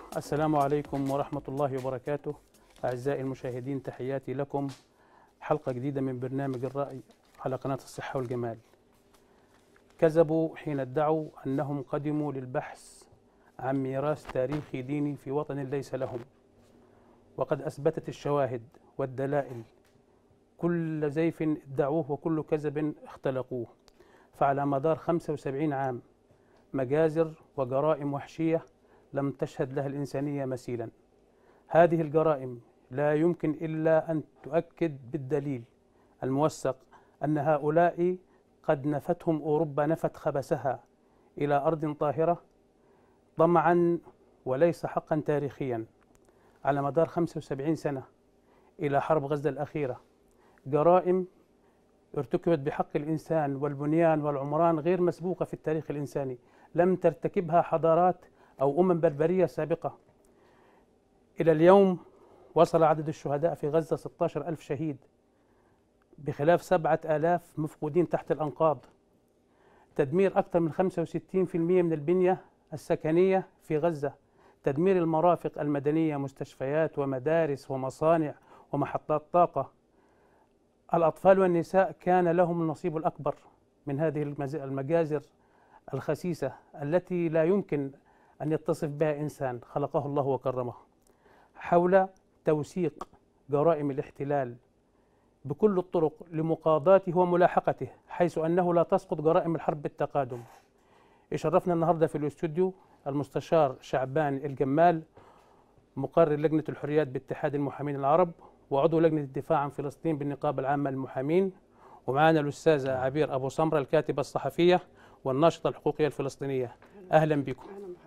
السلام عليكم ورحمة الله وبركاته أعزائي المشاهدين تحياتي لكم حلقة جديدة من برنامج الرأي على قناة الصحة والجمال كذبوا حين ادعوا أنهم قدموا للبحث عن ميراث تاريخي ديني في وطن ليس لهم وقد أثبتت الشواهد والدلائل كل زيف ادعوه وكل كذب اختلقوه فعلى مدار 75 عام مجازر وجرائم وحشية لم تشهد لها الإنسانية مثيلا هذه الجرائم لا يمكن إلا أن تؤكد بالدليل الموثق أن هؤلاء قد نفتهم أوروبا نفت خبثها إلى أرض طاهرة طمعا وليس حقا تاريخيا على مدار 75 سنة إلى حرب غزة الأخيرة جرائم ارتكبت بحق الإنسان والبنيان والعمران غير مسبوقة في التاريخ الإنساني لم ترتكبها حضارات أو أمم بربرية سابقة إلى اليوم وصل عدد الشهداء في غزة 16 ألف شهيد بخلاف سبعة آلاف مفقودين تحت الأنقاض تدمير أكثر من 65% من البنية السكنية في غزة تدمير المرافق المدنية مستشفيات ومدارس ومصانع ومحطات طاقة الأطفال والنساء كان لهم النصيب الأكبر من هذه المجازر الخسيسة التي لا يمكن أن يتصف بها إنسان خلقه الله وكرمه حول توثيق جرائم الاحتلال بكل الطرق لمقاضاته وملاحقته حيث أنه لا تسقط جرائم الحرب بالتقادم يشرفنا النهاردة في الاستوديو المستشار شعبان الجمال مقرر لجنة الحريات باتحاد المحامين العرب وعضو لجنة الدفاع عن فلسطين بالنقابة العامة للمحامين ومعنا الأستاذة عبير أبو سمرة الكاتبة الصحفية والناشطة الحقوقية الفلسطينية أهلا بكم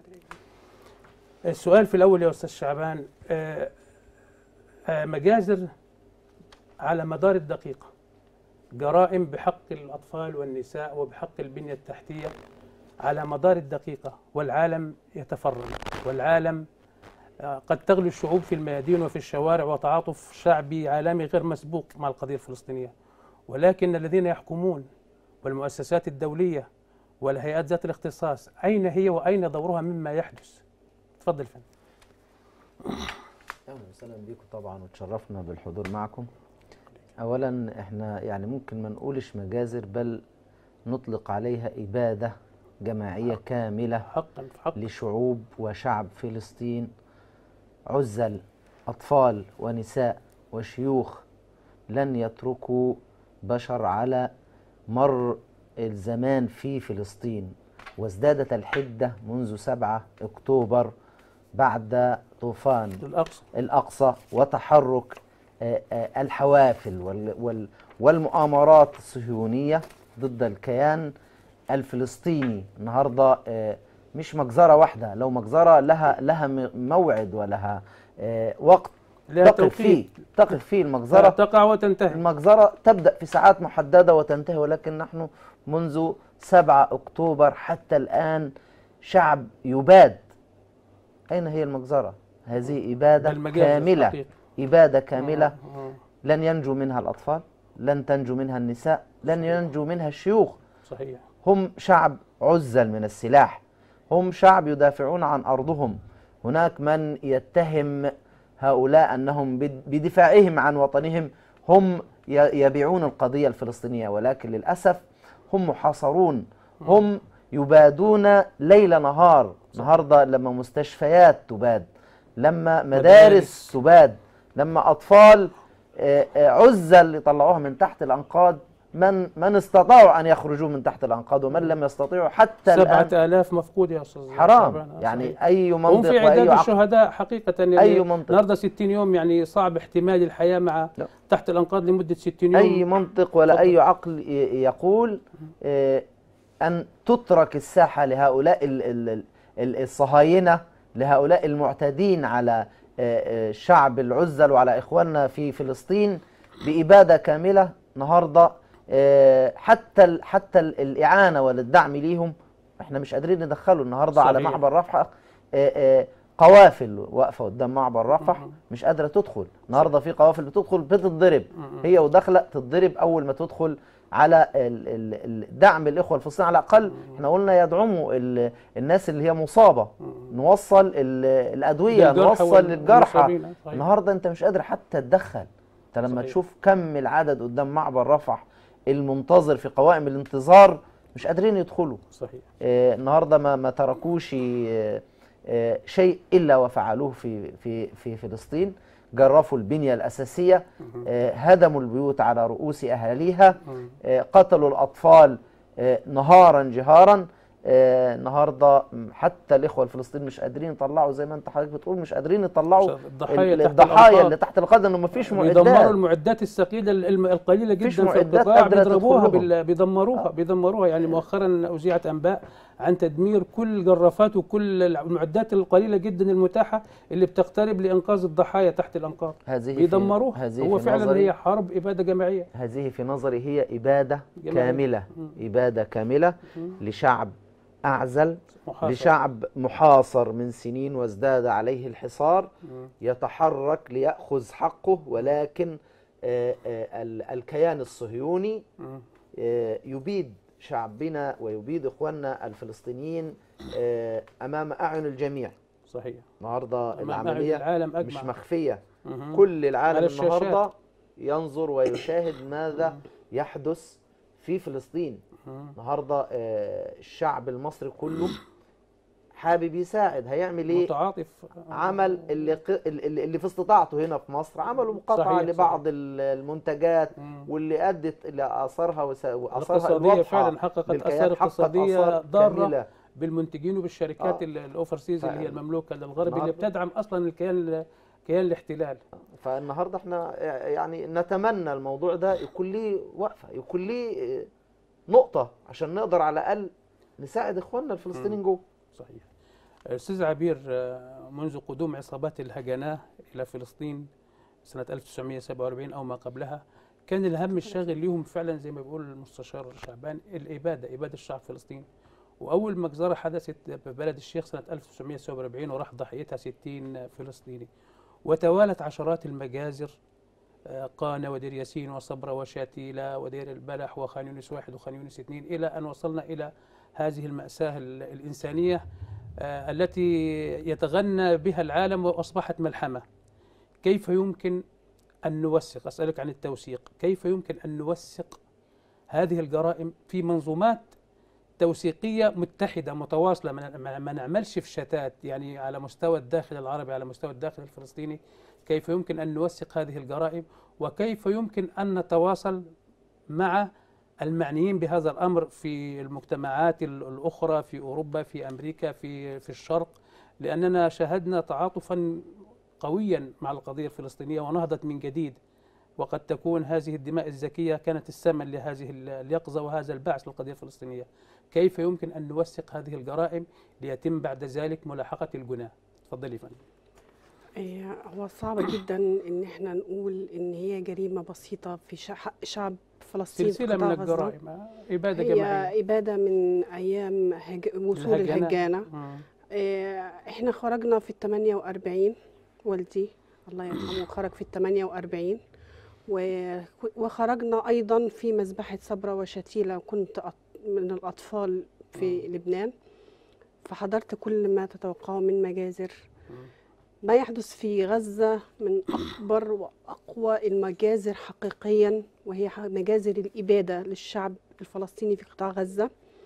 السؤال في الأول يا أستاذ شعبان آه، آه، مجازر على مدار الدقيقة جرائم بحق الأطفال والنساء وبحق البنية التحتية على مدار الدقيقة والعالم يتفرج والعالم آه، قد تغلو الشعوب في الميادين وفي الشوارع وتعاطف شعبي عالمي غير مسبوق مع القضية الفلسطينية ولكن الذين يحكمون والمؤسسات الدولية والهيئات ذات الاختصاص أين هي وأين دورها مما يحدث تفضل فندم اهلا وسهلا بيكم طبعا وتشرفنا بالحضور معكم اولا احنا يعني ممكن ما نقولش مجازر بل نطلق عليها اباده جماعيه كامله حقا حقا لشعوب وشعب فلسطين عزل اطفال ونساء وشيوخ لن يتركوا بشر على مر الزمان في فلسطين وازدادت الحده منذ 7 اكتوبر بعد طوفان الأقصى الأقصى وتحرك آه، آه، الحوافل وال- وال- والمؤامرات الصهيونية ضد الكيان الفلسطيني النهاردة آه، مش مجزرة واحدة لو مجزرة لها لها م- موعد ولها آه، وقت لها تقف فيه توقيت تقف فيه المجزرة تقع وتنتهي المجزرة تبدأ في ساعات محددة وتنتهي ولكن نحن منذ 7 أكتوبر حتى الآن شعب يباد أين هي المجزرة؟ هذه إبادة ده المجاز كاملة الحقيقي. إبادة كاملة آه، آه، لن ينجو منها الأطفال لن تنجو منها النساء لن ينجو منها الشيوخ صحيح هم شعب عزل من السلاح هم شعب يدافعون عن أرضهم هناك من يتهم هؤلاء أنهم بد- بدفاعهم عن وطنهم هم ي- يبيعون القضية الفلسطينية ولكن للأسف هم محاصرون هم يبادون ليل نهار النهارده لما مستشفيات تباد لما مدارس. مدارس تباد لما أطفال آه، آه، عزل يطلعوها من تحت الأنقاض من من استطاعوا أن يخرجوا من تحت الأنقاض ومن لم يستطيعوا حتى الآن سبعة آلاف مفقود يا أستاذ حرام شعبان. آه، يعني صحيح. أي هم منطق في وأي عداد عقل الشهداء حقيقة يعني أي منطق. النهارده 60 يوم يعني صعب احتمال الحياة مع لا. تحت الأنقاض لمدة 60 يوم أي منطق ولا اتفضل. أي عقل ي- يقول آه، أن تترك الساحة لهؤلاء ال- ال- ال- ال- الصهاينة لهؤلاء المعتدين على آه، آه، الشعب العزل وعلى إخواننا في فلسطين بإبادة كاملة النهاردة آه، حتى ال- حتى ال- الإعانة والدعم ليهم احنا مش قادرين ندخله النهاردة على صحيح. معبر رفح آه، آه، قوافل واقفة قدام معبر رفح مش قادرة تدخل النهاردة في قوافل بتدخل بتتضرب هي وداخلة تتضرب أول ما تدخل على ال- ال- ال- دعم الاخوه الفلسطينيين على الاقل احنا قلنا يدعموا ال- الناس اللي هي مصابه نوصل ال- الادويه للجرحى نوصل وال- للجرحى والمصابين. صحيح. النهارده انت مش قادر حتى تدخل انت لما صحيح. تشوف كم العدد قدام معبر رفح المنتظر في قوائم الانتظار مش قادرين يدخلوا صحيح آه، النهارده ما ما تركوش آه، آه، شيء الا وفعلوه في في في فلسطين جرفوا البنيه الاساسيه آه، هدموا البيوت على رؤوس اهاليها مم. آه، قتلوا الاطفال آه، نهارا جهارا آه، النهارده م، حتى الاخوه الفلسطينيين مش قادرين يطلعوا زي ما انت حضرتك بتقول مش قادرين يطلعوا الضحايا ال- تحت الضحايا الأمطار. اللي تحت القدم انه ما فيش بيدمروا معدات المعدات الثقيله الم- القليله جدا مفيش في معدات القطاع قادرة بيضربوها تدخل لهم. بال... بيدمروها آه. بيدمروها يعني مؤخرا اذيعت انباء عن تدمير كل الجرافات وكل المعدات القليله جدا المتاحه اللي بتقترب لانقاذ الضحايا تحت الانقاض هذه في- بيدمروها هذه هو في فعلا نظري- هي حرب اباده جماعيه هذه في نظري هي إبادة جماعية. كاملة مم. إبادة كاملة مم. لشعب أعزل محاصرة. لشعب محاصر من سنين وازداد عليه الحصار مم. يتحرك ليأخذ حقه ولكن آه، آه، ال- الكيان الصهيوني مم. آه، يبيد شعبنا ويبيد إخواننا الفلسطينيين آه، أمام أعين الجميع صحيح النهاردة أمام أعين العملية العالم مش اجمع مخفية مهم. كل العالم على الشاشات. النهارده ينظر ويشاهد ماذا يحدث في فلسطين مم. النهارده آه، الشعب المصري كله حابب يساعد هيعمل ايه متعاطف عمل اللي ق- اللي اللي في استطاعته هنا في مصر عملوا مقاطعه صحيح، لبعض ال- المنتجات مم. واللي ادت الى اثارها وس- واثارها الاقتصاديه الواضحه فعلا حققت للكيان، اثار حققت اقتصاديه آثار ضاره كاملة. بالمنتجين وبالشركات آه. ال- الاوفرسيز اللي هي فعلا. المملوكه للغرب اللي النهاردة- بتدعم اصلا الكيان كيان الاحتلال فالنهارده احنا يعني نتمنى الموضوع ده يكون ليه وقفه يكون ليه نقطه عشان نقدر على الاقل نساعد اخواننا الفلسطينيين جوه صحيح استاذ عبير آه، منذ قدوم عصابات الهجناه الى فلسطين سنه 1947 او ما قبلها كان الهم الشاغل ليهم فعلا زي ما بيقول المستشار شعبان الاباده اباده الشعب الفلسطيني واول مجزره حدثت ببلد الشيخ سنه 1947 وراح ضحيتها 60 فلسطيني وتوالت عشرات المجازر آه، قانا ودير ياسين وصبرا وشاتيلا ودير البلح وخان يونس واحد وخان يونس اثنين الى ان وصلنا الى هذه المأساة ال- الإنسانية آه، التي يتغنى بها العالم وأصبحت ملحمة كيف يمكن أن نوثق أسألك عن التوثيق كيف يمكن أن نوثق هذه الجرائم في منظومات توثيقية متحدة متواصلة ما- ما ما نعملش في شتات يعني على مستوى الداخل العربي على مستوى الداخل الفلسطيني كيف يمكن أن نوثق هذه الجرائم وكيف يمكن أن نتواصل مع المعنيين بهذا الامر في المجتمعات ال- الاخرى في اوروبا في امريكا في في الشرق لاننا شاهدنا تعاطفا قويا مع القضيه الفلسطينيه ونهضت من جديد وقد تكون هذه الدماء الزكيه كانت الثمن لهذه ال- اليقظه وهذا البعث للقضيه الفلسطينيه كيف يمكن ان نوثق هذه الجرائم ليتم بعد ذلك ملاحقه الجناه تفضلي فندم إيه، هو صعب جدا ان احنا نقول ان هي جريمه بسيطه في شع- حق شعب فلسطين في سلسله من قطاع غزة. الجرائم آه، اباده هي جماعيه اباده من ايام هج... وصول الهجنة. الهجانه مم. إيه، احنا خرجنا في ال 48 والدي الله يرحمه خرج في ال 48 و- وخرجنا ايضا في مذبحه صبرا وشتيله كنت أط- من الاطفال في لبنان فحضرت كل ما تتوقعه من مجازر مم. ما يحدث في غزة من أكبر وأقوى المجازر حقيقيا وهي ح- مجازر الإبادة للشعب الفلسطيني في قطاع غزة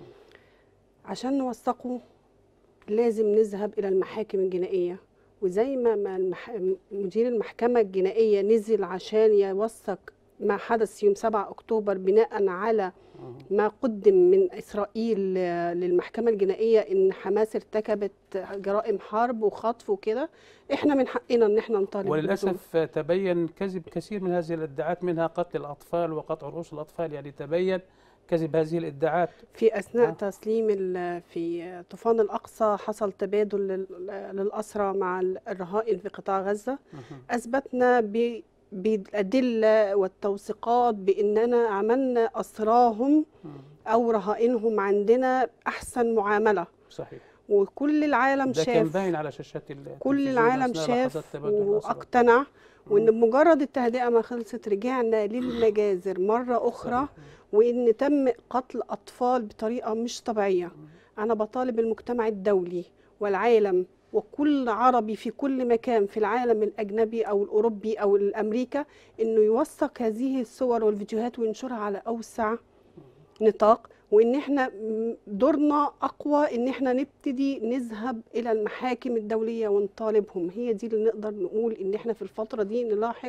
عشان نوثقه لازم نذهب إلى المحاكم الجنائية وزي ما ما المح... مدير المحكمة الجنائية نزل عشان يوثق ما حدث يوم 7 أكتوبر بناء على مم. ما قدم من إسرائيل آه، للمحكمة الجنائية إن حماس ارتكبت جرائم حرب وخطف وكده إحنا من حقنا إن إحنا نطالب بالظلم. وللأسف تبين كذب كثير من هذه الادعاءات منها قتل الأطفال وقطع رؤوس الأطفال يعني تبين كذب هذه الادعاءات في أثناء آه. تسليم ال- في طوفان الأقصى حصل تبادل لل- للأسرى مع الرهائن في قطاع غزة أثبتنا ب- بالأدلة والتوثيقات بأننا عملنا أسراهم مم. أو رهائنهم عندنا أحسن معاملة صحيح وكل العالم ده كان شاف باين على شاشات ال- كل التلفزيون العالم أثناء لحظات شاف تبادل الأسرى. واقتنع وان بمجرد التهدئه ما خلصت رجعنا للمجازر مره اخرى صحيح. وان تم قتل اطفال بطريقه مش طبيعيه انا بطالب المجتمع الدولي والعالم وكل عربي في كل مكان في العالم الاجنبي او الاوروبي او الامريكا انه يوثق هذه الصور والفيديوهات وينشرها على اوسع نطاق وان احنا م- دورنا اقوى ان احنا نبتدي نذهب الى المحاكم الدوليه ونطالبهم هي دي اللي نقدر نقول ان احنا في الفتره دي نلاحق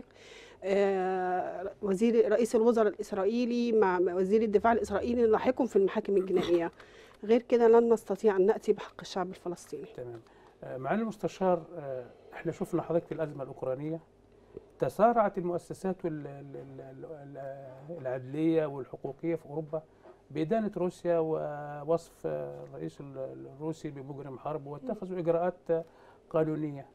آه، وزير رئيس الوزراء الاسرائيلي مع مع وزير الدفاع الاسرائيلي نلاحقهم في المحاكم الجنائيه غير كده لن نستطيع ان ناتي بحق الشعب الفلسطيني تمام آه، معالي المستشار آه، احنا شفنا حضرتك في الازمه الاوكرانيه تسارعت المؤسسات وال- ال- ال- ال- العدليه والحقوقيه في اوروبا بادانه روسيا ووصف آه، الرئيس ال- الروسي بمجرم حرب واتخذوا اجراءات آه، قانونيه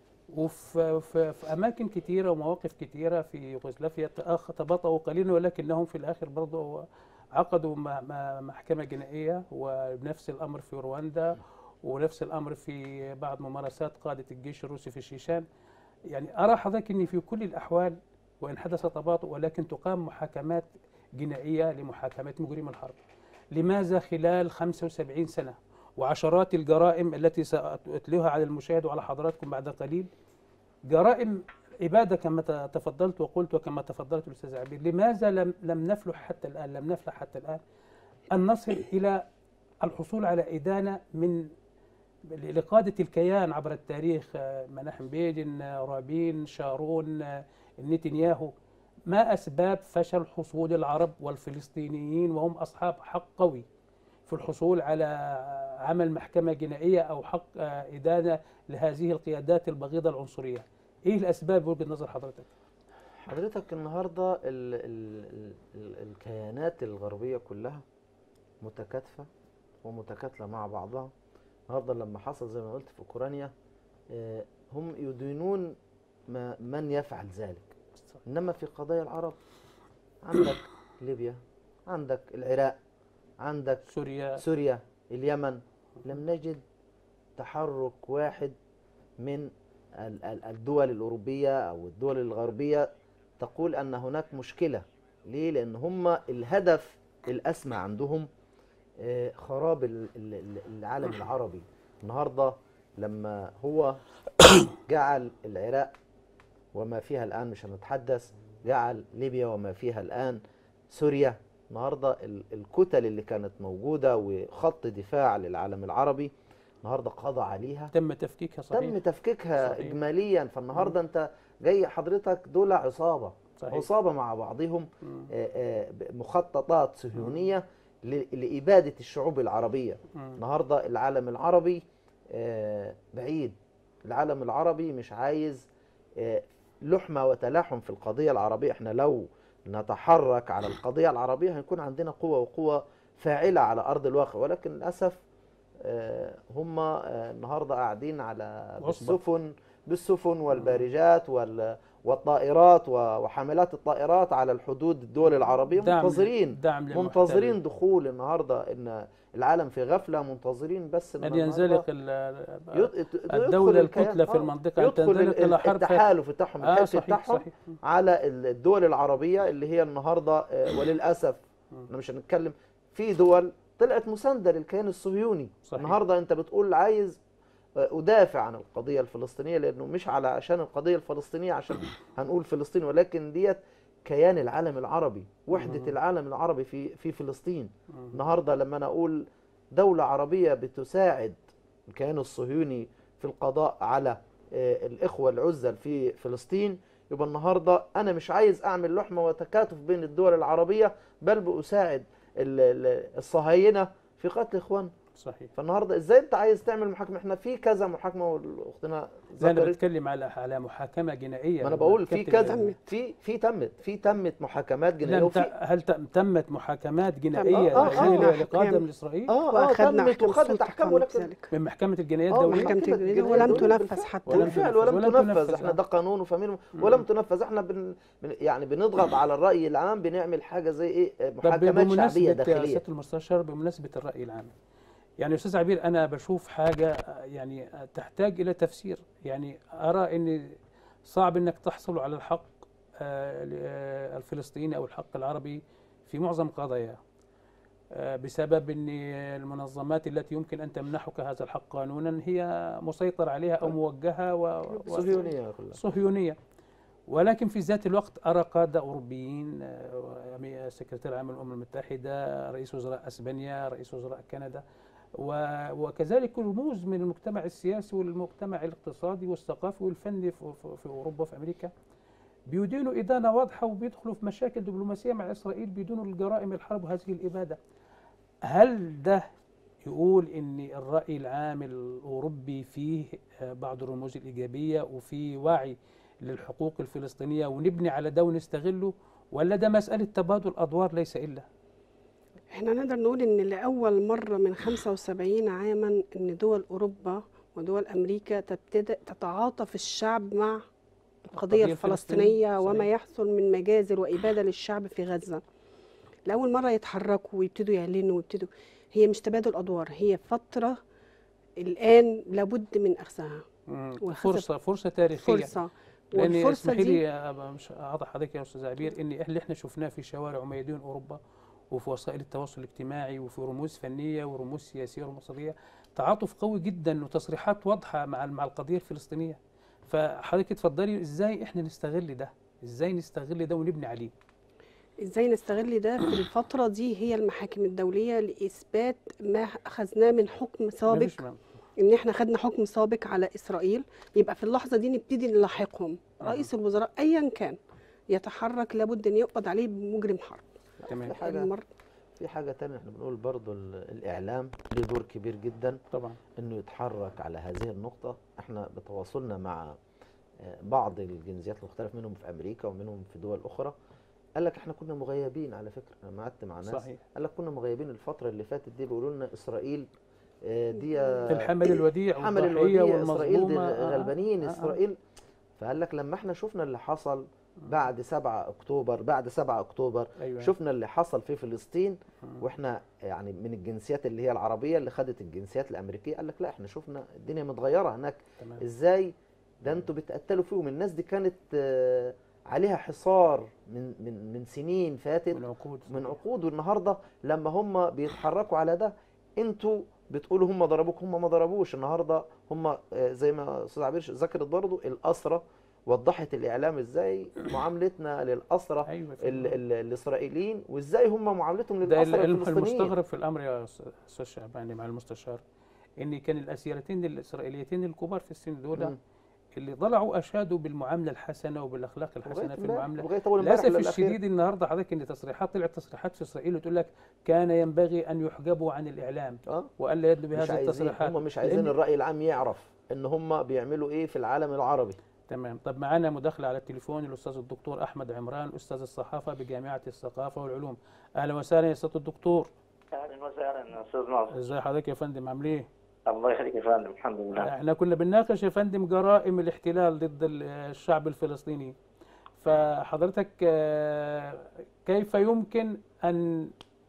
وفي في, في اماكن كثيره ومواقف كثيره في يوغوسلافيا تأخ- تباطؤوا قليلا ولكنهم في الاخر برضه عقدوا م- م- محكمه جنائيه ونفس الامر في رواندا ونفس الامر في بعض ممارسات قاده الجيش الروسي في الشيشان يعني ارى حضرتك ان في كل الاحوال وان حدث تباطؤ ولكن تقام محاكمات جنائيه لمحاكمه مجرم الحرب لماذا خلال 75 سنه وعشرات الجرائم التي سأتلوها على المشاهد وعلى حضراتكم بعد قليل جرائم إبادة كما ت- تفضلت وقلت وكما تفضلت الأستاذ عبير لماذا لم لم نفلح حتى الآن لم نفلح حتى الآن أن نصل إلى الحصول على إدانة من لقادة الكيان عبر التاريخ آه، مناحم بيجن آه، رابين شارون آه، نتنياهو ما أسباب فشل حصول العرب والفلسطينيين وهم أصحاب حق قوي في الحصول على عمل محكمة جنائية أو حق آه، إدانة لهذه القيادات البغيضة العنصرية إيه الأسباب بوجهة نظر حضرتك؟ حضرتك النهارده ال ال ال ال الكيانات الغربيه كلها متكاتفه ومتكاتله مع بعضها النهارده لما حصل زي ما قلت في اوكرانيا آه، هم يدينون ما من يفعل ذلك انما في قضايا العرب عندك ليبيا عندك العراق عندك سوريا سوريا اليمن لم نجد تحرك واحد من ال- ال- الدول الأوروبية أو الدول الغربية تقول أن هناك مشكلة ليه؟ لأن هم الهدف الأسمى عندهم آه، خراب ال- ال- ال- العالم العربي النهاردة لما هو جعل العراق وما فيها الآن مش هنتحدث جعل ليبيا وما فيها الآن سوريا النهارده ال- الكتل اللي كانت موجودة وخط دفاع للعالم العربي النهارده قضى عليها تم تفكيكها صحيح تم تفكيكها صحيح. اجماليا فالنهارده انت جاي حضرتك دول عصابه صحيح عصابه مع بعضهم مم. آه، آه، ب- مخططات صهيونيه ل- لاباده الشعوب العربيه مم. النهارده العالم العربي آه، بعيد العالم العربي مش عايز آه، لحمه وتلاحم في القضيه العربيه احنا لو نتحرك على القضيه العربيه هيكون عندنا قوه وقوه فاعله على ارض الواقع ولكن للاسف آه، هم آه، النهارده قاعدين على عصبة. بالسفن بالسفن والبارجات وال والطائرات و- وحاملات الطائرات على الحدود الدول العربيه دعم- منتظرين دعم للمحتل. منتظرين دخول النهارده ان العالم في غفله منتظرين بس أن إن ينزلق النهاردة ال- يد- يدخل الدولة الكيان- الكتلة في آه، المنطقة أن يدخل تنزلق ال- إلى حرب التحالف بتاعهم آه الحلف صحيح بتاعهم صحيح على ال- الدول العربيه اللي هي النهارده آه، وللاسف مم. احنا مش هنتكلم في دول طلعت مسانده للكيان الصهيوني صحيح. النهارده انت بتقول عايز آه، ادافع عن القضيه الفلسطينيه لانه مش على عشان القضيه الفلسطينيه عشان هنقول فلسطين ولكن ديت كيان العالم العربي وحده مم. العالم العربي في في فلسطين مم. النهارده لما انا اقول دوله عربيه بتساعد الكيان الصهيوني في القضاء على آه، الاخوه العزل في فلسطين يبقى النهارده انا مش عايز اعمل لحمه وتكاتف بين الدول العربيه بل بأساعد ال- ال- الصهاينه في قتل اخوان صحيح فالنهارده ازاي انت عايز تعمل محاكمه احنا في كذا محاكمه واختنا زي أنا ذكرت بتكلم على على محاكمة جنائية ما انا بقول في كابتن- كذا في في تمت في تمت محاكمات جنائيه لم ت... وفي هل تم- تمت محاكمات جنائية آه، آه، داخلية آه. لقادم لإسرائيل اه اه واخذنا تمت احكام وخدت السلطه احكام كانت ولكن ذلك من محكمة الجنايات آه، الدولية محكمة محكمة الجنائية الجنائية ولم الدولية تنفذ بالفعل. حتى ولم بالفعل تنفذ. ولم ولم تنفذ تنفذ، احنا آه. ده قانون وفامين مم. ولم تنفذ احنا بن بن- يعني بنضغط على الراي العام بنعمل حاجه زي ايه طب محاكمات شعبيه بمناسبة يا داخليه سيادة المستشار بمناسبة الرأي العام يعني استاذ عبير انا بشوف حاجه آه، يعني آه، تحتاج الى تفسير يعني ارى ان صعب انك تحصل على الحق آه، ل- آه، الفلسطيني او الحق العربي في معظم قضاياه آه، بسبب ان المنظمات التي يمكن ان تمنحك هذا الحق قانونا هي مسيطر عليها او موجهه و... و- صهيونيه كلها صهيونية ولكن في ذات الوقت أرى قادة أوروبيين آه، أمي- سكرتير عام الأمم المتحدة رئيس وزراء أسبانيا رئيس وزراء كندا و- وكذلك رموز من المجتمع السياسي والمجتمع الاقتصادي والثقافي والفني في, في, في أوروبا وفي أمريكا بيدينوا إدانة واضحة وبيدخلوا في مشاكل دبلوماسية مع إسرائيل بدون الجرائم الحرب وهذه الإبادة هل ده يقول ان الراي العام الاوروبي فيه آه، بعض الرموز الايجابيه وفي وعي للحقوق الفلسطينيه ونبني على ده ونستغله ولا ده مساله تبادل ادوار ليس الا احنا نقدر نقول ان لاول مره من 75 عاما ان دول اوروبا ودول امريكا تبتدأ تتعاطف الشعب مع القضيه القضية الفلسطينيه الفلسطينية، وما صحيح. يحصل من مجازر واباده للشعب في غزه لاول مره يتحركوا ويبتدوا يعلنوا ويبتدوا هي مش تبادل ادوار هي فتره الان لابد من اخذها مم، وخسف- فرصه فرصه تاريخيه فرصه لان والفرصه اسمحي دي لي أبقى مش اعطي حضرتك يا استاذ عبير ان اللي احنا شفناه في شوارع وميادين اوروبا وفي وسائل التواصل الاجتماعي وفي رموز فنيه ورموز سياسيه ورموز اقتصاديه تعاطف قوي جدا وتصريحات واضحه مع مع القضيه الفلسطينيه فحضرتك اتفضلي ازاي احنا نستغل ده ازاي نستغل ده ونبني عليه ازاي نستغل ده في الفتره دي هي المحاكم الدوليه لاثبات ما اخذناه من حكم سابق مفيش م- ان احنا خدنا حكم سابق على اسرائيل يبقى في اللحظه دي نبتدي نلاحقهم رئيس الوزراء ايا كان يتحرك لابد ان يقبض عليه بمجرم حرب تمام في حاجه المر... في حاجه تانية احنا بنقول برضو ال- الاعلام له دور كبير جدا طبعا انه يتحرك على هذه النقطه احنا بتواصلنا مع آه، بعض الجنسيات المختلفه منهم في امريكا ومنهم في دول اخرى قال لك احنا كنا مغيبين على فكره انا قعدت مع ناس صحيح قال لك كنا مغيبين الفتره اللي فاتت دي بيقولوا لنا اسرائيل آه، دي الحمل الوديع حمل والضحيه الوديع اسرائيل دي والمظلومه آه، آه، غلبانين آه، آه. اسرائيل فقال لك لما احنا شفنا اللي حصل بعد 7 اكتوبر بعد 7 اكتوبر ايوه شفنا اللي حصل في فلسطين مم. واحنا يعني من الجنسيات اللي هي العربيه اللي خدت الجنسيات الامريكيه قال لك لا احنا شفنا الدنيا متغيره هناك تمام ازاي ده انتوا بتقتلوا فيهم الناس دي كانت آه، عليها حصار من من من سنين فاتت من عقود من عقود والنهارده لما هم بيتحركوا على ده انتوا بتقولوا هم ضربوك هم ما ضربوش النهارده هم آه، زي ما استاذ عبير ذكرت برضو الاسرى وضحت الاعلام ازاي معاملتنا للاسرى ايوه في ال ال الاسرائيليين وازاي هم معاملتهم ده للاسرى الم- الفلسطينيين المستغرب في الامر يا أستاذ- استاذ شعباني مع المستشار ان كان الاسيرتين الاسرائيليتين الكبار في السن دول مم. اللي طلعوا اشادوا بالمعامله الحسنه وبالاخلاق الحسنه لغايه في امبارح المعامله لغايه اول امبارح للاسف للأخير. الشديد النهارده حضرتك ان تصريحات طلعت تصريحات في اسرائيل وتقول لك كان ينبغي ان يحجبوا عن الاعلام اه والا يدلوا مش بهذه عايزين التصريحات هم مش عايزين لأن- الراي العام يعرف ان هم بيعملوا ايه في العالم العربي تمام طب معانا مداخله على التليفون الاستاذ الدكتور احمد عمران استاذ الصحافه بجامعه الثقافه والعلوم اهلا وسهلا يا استاذ الدكتور اهلا وسهلا استاذ ناصر ازي حضرتك يا فندم عامل ايه الله يخليك يا فندم الحمد لله احنا كنا بنناقش يا فندم جرائم الاحتلال ضد ال- الشعب الفلسطيني فحضرتك آه، كيف يمكن ان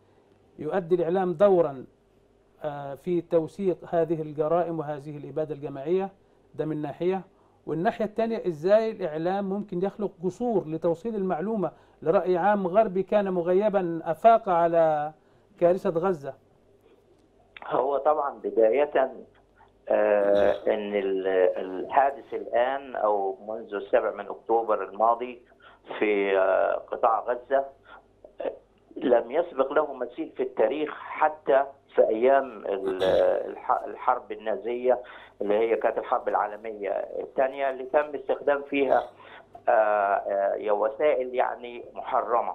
يؤدي الاعلام دورا آه، في توثيق هذه الجرائم وهذه الاباده الجماعيه ده من ناحيه والناحيه الثانيه ازاي الاعلام ممكن يخلق جسور لتوصيل المعلومه لراي عام غربي كان مغيبا افاق على كارثه غزه هو طبعا بداية آه ان ال- الحادث الان او منذ السابع من اكتوبر الماضي في آه قطاع غزة آه، لم يسبق له مثيل في التاريخ حتى في ايام ال- الح- الحرب النازية اللي هي كانت الحرب العالمية الثانية اللي تم استخدام فيها آه، آه، وسائل يعني محرمة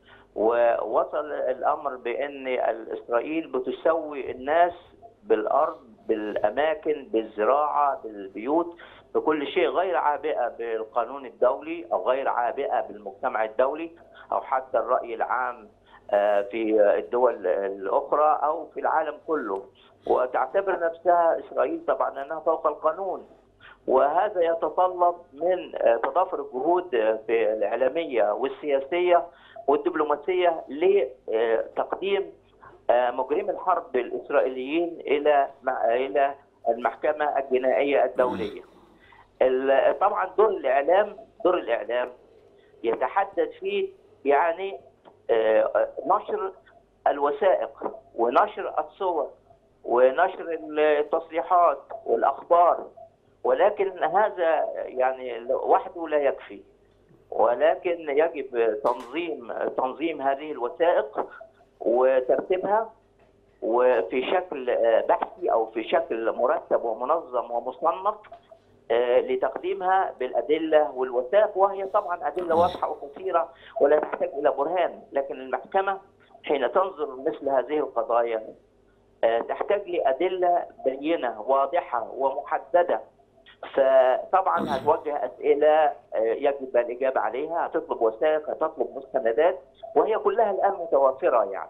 ووصل الامر بان اسرائيل بتسوي الناس بالارض بالاماكن بالزراعه بالبيوت بكل شيء غير عابئه بالقانون الدولي او غير عابئه بالمجتمع الدولي او حتى الراي العام آه، في الدول الاخرى او في العالم كله وتعتبر نفسها اسرائيل طبعا انها فوق القانون وهذا يتطلب من آه، تضافر الجهود آه، في الاعلاميه والسياسيه والدبلوماسيه لتقديم آه، مجرمي الحرب الاسرائيليين الى مع- الى المحكمه الجنائيه الدوليه. ال- طبعا دور الاعلام دور الاعلام يتحدث فيه يعني آه، نشر الوثائق ونشر الصور ونشر التصريحات والاخبار ولكن هذا يعني وحده لا يكفي ولكن يجب تنظيم تنظيم هذه الوثائق وترتيبها وفي شكل آه، بحثي او في شكل مرتب ومنظم ومصنف آه، لتقديمها بالادله والوثائق وهي طبعا ادله واضحه وكثيره ولا تحتاج الى برهان لكن المحكمه حين تنظر مثل هذه القضايا آه، تحتاج لادله بينه واضحه ومحدده فطبعا هتوجه اسئله آه، يجب الاجابه عليها هتطلب وثائق هتطلب مستندات وهي كلها الان متوفره يعني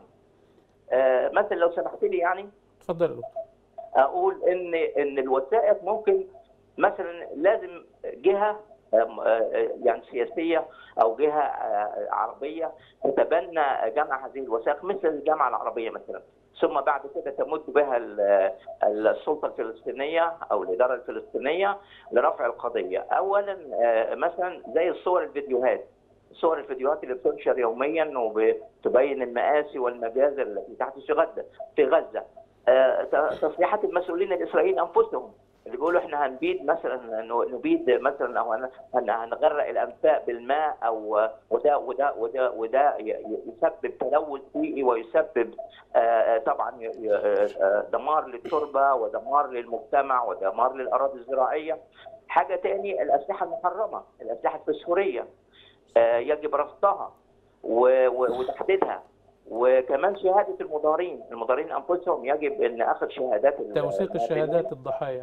آه، مثلا لو سمحت لي يعني اتفضل يا دكتور اقول ان ان الوثائق ممكن مثلا لازم جهه آم، آه، يعني سياسيه او جهه آه، عربيه تتبنى جمع هذه الوثائق مثل الجامعه العربيه مثلا ثم بعد كده تمد بها ال- السلطه الفلسطينيه او الاداره الفلسطينيه لرفع القضيه. اولا آه، مثلا زي الصور الفيديوهات صور الفيديوهات اللي بتنشر يوميا وبتبين المآسي والمجازر التي تحدث في غزه في غزه. آه، ت- تصريحات المسؤولين الاسرائيليين انفسهم اللي بيقولوا احنا هنبيد مثلا ن- نبيد مثلا او هن- هن- هنغرق الانفاق بالماء او وده وده وده وده ي- ي- يسبب تلوث بيئي ويسبب آه، طبعا ي- ي- آه، دمار للتربه ودمار للمجتمع ودمار للاراضي الزراعيه. حاجه تاني الاسلحه المحرمه، الاسلحه الفسفوريه آه، يجب رفضها و- و- وتحديدها وكمان شهاده المضارين، المضارين انفسهم يجب ان اخذ شهادات ال- توثيق الشهادات الضحايا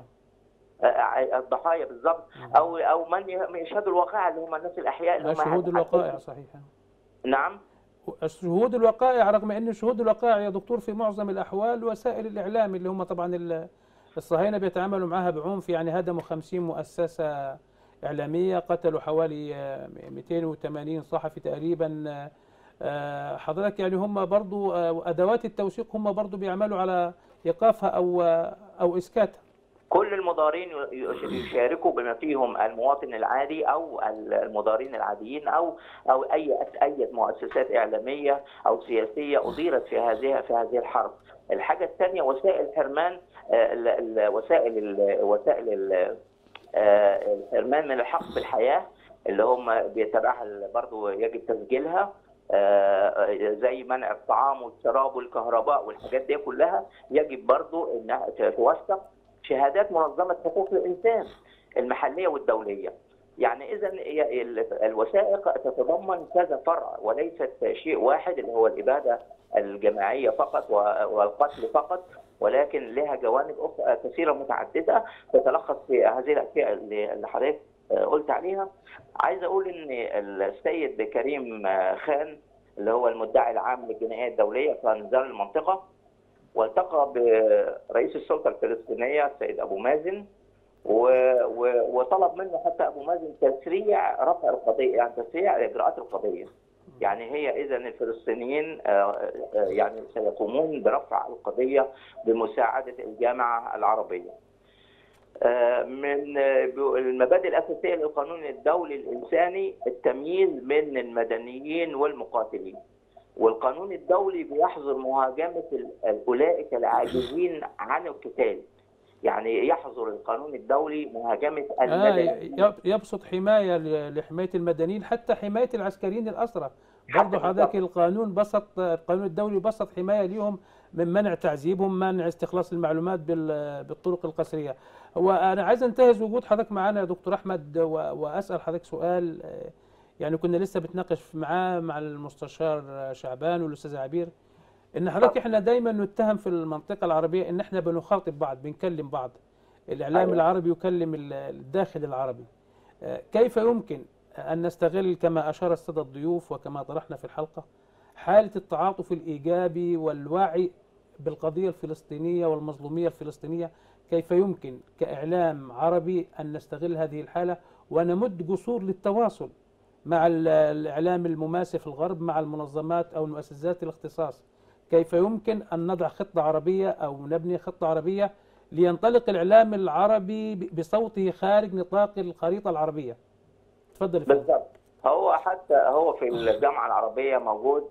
آه، الضحايا بالضبط او او من يشهدوا الواقعه اللي هم الناس الاحياء اللي هم شهود الوقائع صحيح نعم شهود الوقائع رغم ان شهود الوقائع يا دكتور في معظم الاحوال وسائل الاعلام اللي هم طبعا ال- الصهاينه بيتعاملوا معها بعنف يعني هدموا 50 مؤسسه اعلاميه قتلوا حوالي آه، 280 صحفي تقريبا آه، آه، حضرتك يعني هم برضو آه، ادوات التوثيق هم برضو بيعملوا على ايقافها او آه، او اسكاتها كل المضارين يشاركوا بما فيهم المواطن العادي او المضارين العاديين او او اي اي مؤسسات اعلاميه او سياسيه اضيرت في هذه في هذه الحرب. الحاجه الثانيه وسائل حرمان آه، ال- ال- وسائل ال- وسائل ال- آه، الحرمان من الحق بالحياه اللي هم بيتبعها برضه يجب تسجيلها آه، زي منع الطعام والشراب والكهرباء والحاجات دي كلها يجب برضه انها توثق شهادات منظمه حقوق الانسان المحليه والدوليه. يعني اذا هي ال- الوثائق تتضمن كذا فرع وليست شيء واحد اللي هو الاباده الجماعيه فقط و- والقتل فقط ولكن لها جوانب اخرى كثيره متعدده تتلخص في هذه الاشياء اللي اللي حضرتك آه، قلت عليها. عايز اقول ان السيد كريم آه، خان اللي هو المدعي العام للجنائيه الدوليه كان زار المنطقه والتقى برئيس السلطه الفلسطينيه السيد ابو مازن و... و... وطلب منه حتى ابو مازن تسريع رفع القضيه يعني تسريع اجراءات القضيه. يعني هي اذا الفلسطينيين آه، آه، يعني سيقومون برفع القضيه بمساعده الجامعه العربيه. آه، من آه، المبادئ الاساسيه للقانون الدولي الانساني التمييز بين المدنيين والمقاتلين. والقانون الدولي بيحظر مهاجمه ال- اولئك العاجزين عن القتال. يعني يحظر القانون الدولي مهاجمه آه المدنيين يب- يبسط حمايه ل- لحمايه المدنيين حتى حمايه العسكريين الاسرى برضه حتى حضرتك بالضبط. القانون بسط القانون الدولي بسط حمايه ليهم من منع تعذيبهم منع استخلاص المعلومات بال- بالطرق القسريه هو انا عايز انتهز وجود حضرتك معانا يا دكتور احمد و- واسال حضرتك سؤال آه، يعني كنا لسه بنتناقش معاه مع المستشار آه، شعبان والاستاذ عبير ان حضرتك احنا دايما نتهم في المنطقه العربيه ان احنا بنخاطب بعض بنكلم بعض الاعلام أيوة. العربي يكلم ال- الداخل العربي آه، كيف يمكن ان نستغل كما اشار الساده الضيوف وكما طرحنا في الحلقه حاله التعاطف الايجابي والوعي بالقضيه الفلسطينيه والمظلوميه الفلسطينيه كيف يمكن كاعلام عربي ان نستغل هذه الحاله ونمد جسور للتواصل مع ال- الاعلام المماثل في الغرب مع المنظمات او مؤسسات الاختصاص كيف يمكن أن نضع خطة عربية أو نبني خطة عربية لينطلق الإعلام العربي ب- بصوته خارج نطاق الخريطة العربية تفضل يا فندم. بالضبط هو حتى هو في الجامعه العربيه موجود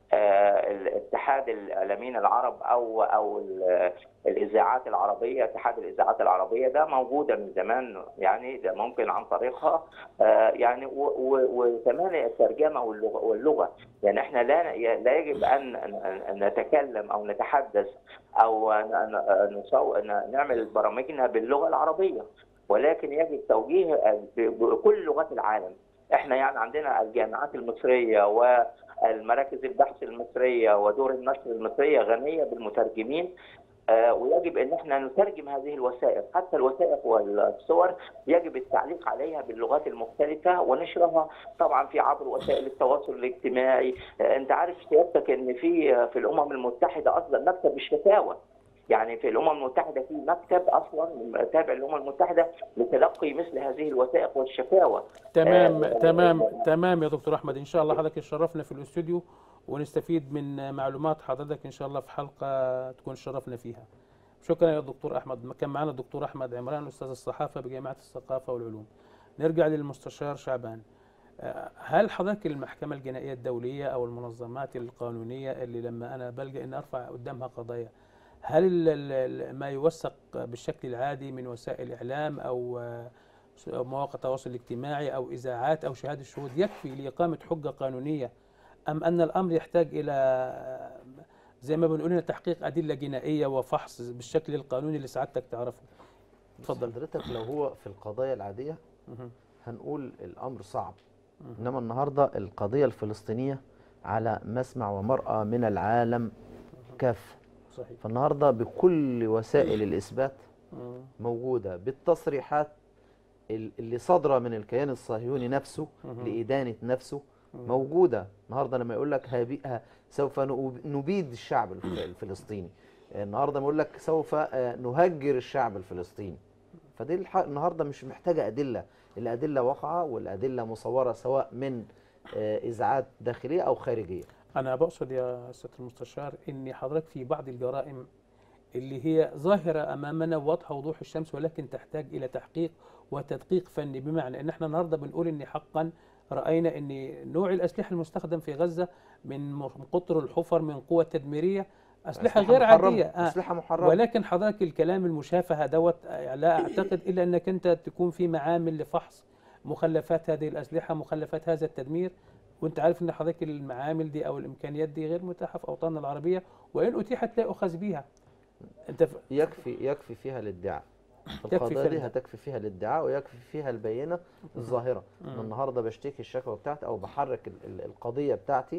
آه، الاتحاد الاعلاميين العرب او او ال- الاذاعات العربيه اتحاد الاذاعات العربيه ده موجوده من زمان يعني ده ممكن عن طريقها آه، يعني و- و- وكمان الترجمه واللغه واللغه يعني احنا لا لا يجب ان أن- أن نتكلم او نتحدث او ن- ن- نصو- ن- نعمل برامجنا باللغه العربيه ولكن يجب توجيه ب- بكل لغات العالم احنا يعني عندنا الجامعات المصريه والمراكز البحث المصريه ودور النشر المصريه غنيه بالمترجمين آه، ويجب ان احنا نترجم هذه الوثائق حتى الوثائق والصور يجب التعليق عليها باللغات المختلفه ونشرها طبعا في عبر وسائل التواصل الاجتماعي آه، انت عارف سيادتك ان في آه، في الامم المتحده اصلا مكتب الشكاوى يعني في الامم المتحده في مكتب اصلا تابع للامم المتحده لتلقي مثل هذه الوثائق والشكاوى تمام آه، تمام تمام يا دكتور احمد ان شاء الله حضرتك تشرفنا في الاستوديو ونستفيد من معلومات حضرتك ان شاء الله في حلقه تكون شرفنا فيها شكرا يا دكتور احمد كان معنا الدكتور احمد عمران استاذ الصحافه بجامعه الثقافه والعلوم نرجع للمستشار شعبان آه، هل حضرتك المحكمه الجنائيه الدوليه او المنظمات القانونيه اللي لما انا بلجا ان ارفع قدامها قضايا هل ال- ال- ال- ما يوثق بالشكل العادي من وسائل اعلام او آه، مواقع التواصل الاجتماعي او اذاعات او شهاده شهود يكفي لاقامه حجه قانونيه ام ان الامر يحتاج الى زي ما بنقول هنا تحقيق ادله جنائيه وفحص بالشكل القانوني اللي سعادتك تعرفه اتفضل. حضرتك لو هو في القضايا العاديه مهم. هنقول الامر صعب انما النهارده القضيه الفلسطينيه على مسمع ومرأى من العالم كافه صحيح فالنهارده بكل وسائل الاثبات مم. موجوده بالتصريحات ال- اللي صادره من الكيان الصهيوني نفسه مهم. لادانه نفسه مم. موجوده النهارده لما يقول لك هبي- ه- سوف نؤب- نبيد الشعب الف- الفلسطيني النهارده بيقول لك سوف آه، نهجر الشعب الفلسطيني فدي الح- النهارده مش محتاجه ادله الادله واقعه والادله مصوره سواء من آه، اذاعات داخليه او خارجيه انا بقصد يا سياده المستشار ان حضرتك في بعض الجرائم اللي هي ظاهره امامنا واضحه وضوح الشمس ولكن تحتاج الى تحقيق وتدقيق فني بمعنى ان احنا النهارده بنقول ان حقا راينا ان نوع الاسلحه المستخدم في غزه من م- قطر الحفر من قوه تدميريه اسلحه غير محرمة، عاديه آه. اسلحه محرمه ولكن حضرتك الكلام المشافهه دوت آه، لا اعتقد الا انك انت تكون في معامل لفحص مخلفات هذه الاسلحه مخلفات هذا التدمير وانت عارف ان حضرتك المعامل دي او الامكانيات دي غير متاحه في اوطاننا العربيه وان اتيحت لا يؤخذ بيها انت ف... يكفي يكفي فيها الادعاء يكفي القضايا فيها دي الادعاء. هتكفي فيها الادعاء ويكفي فيها البينه الظاهره انا مم. النهارده بشتكي الشكوى بتاعتي او بحرك ال- ال- القضيه بتاعتي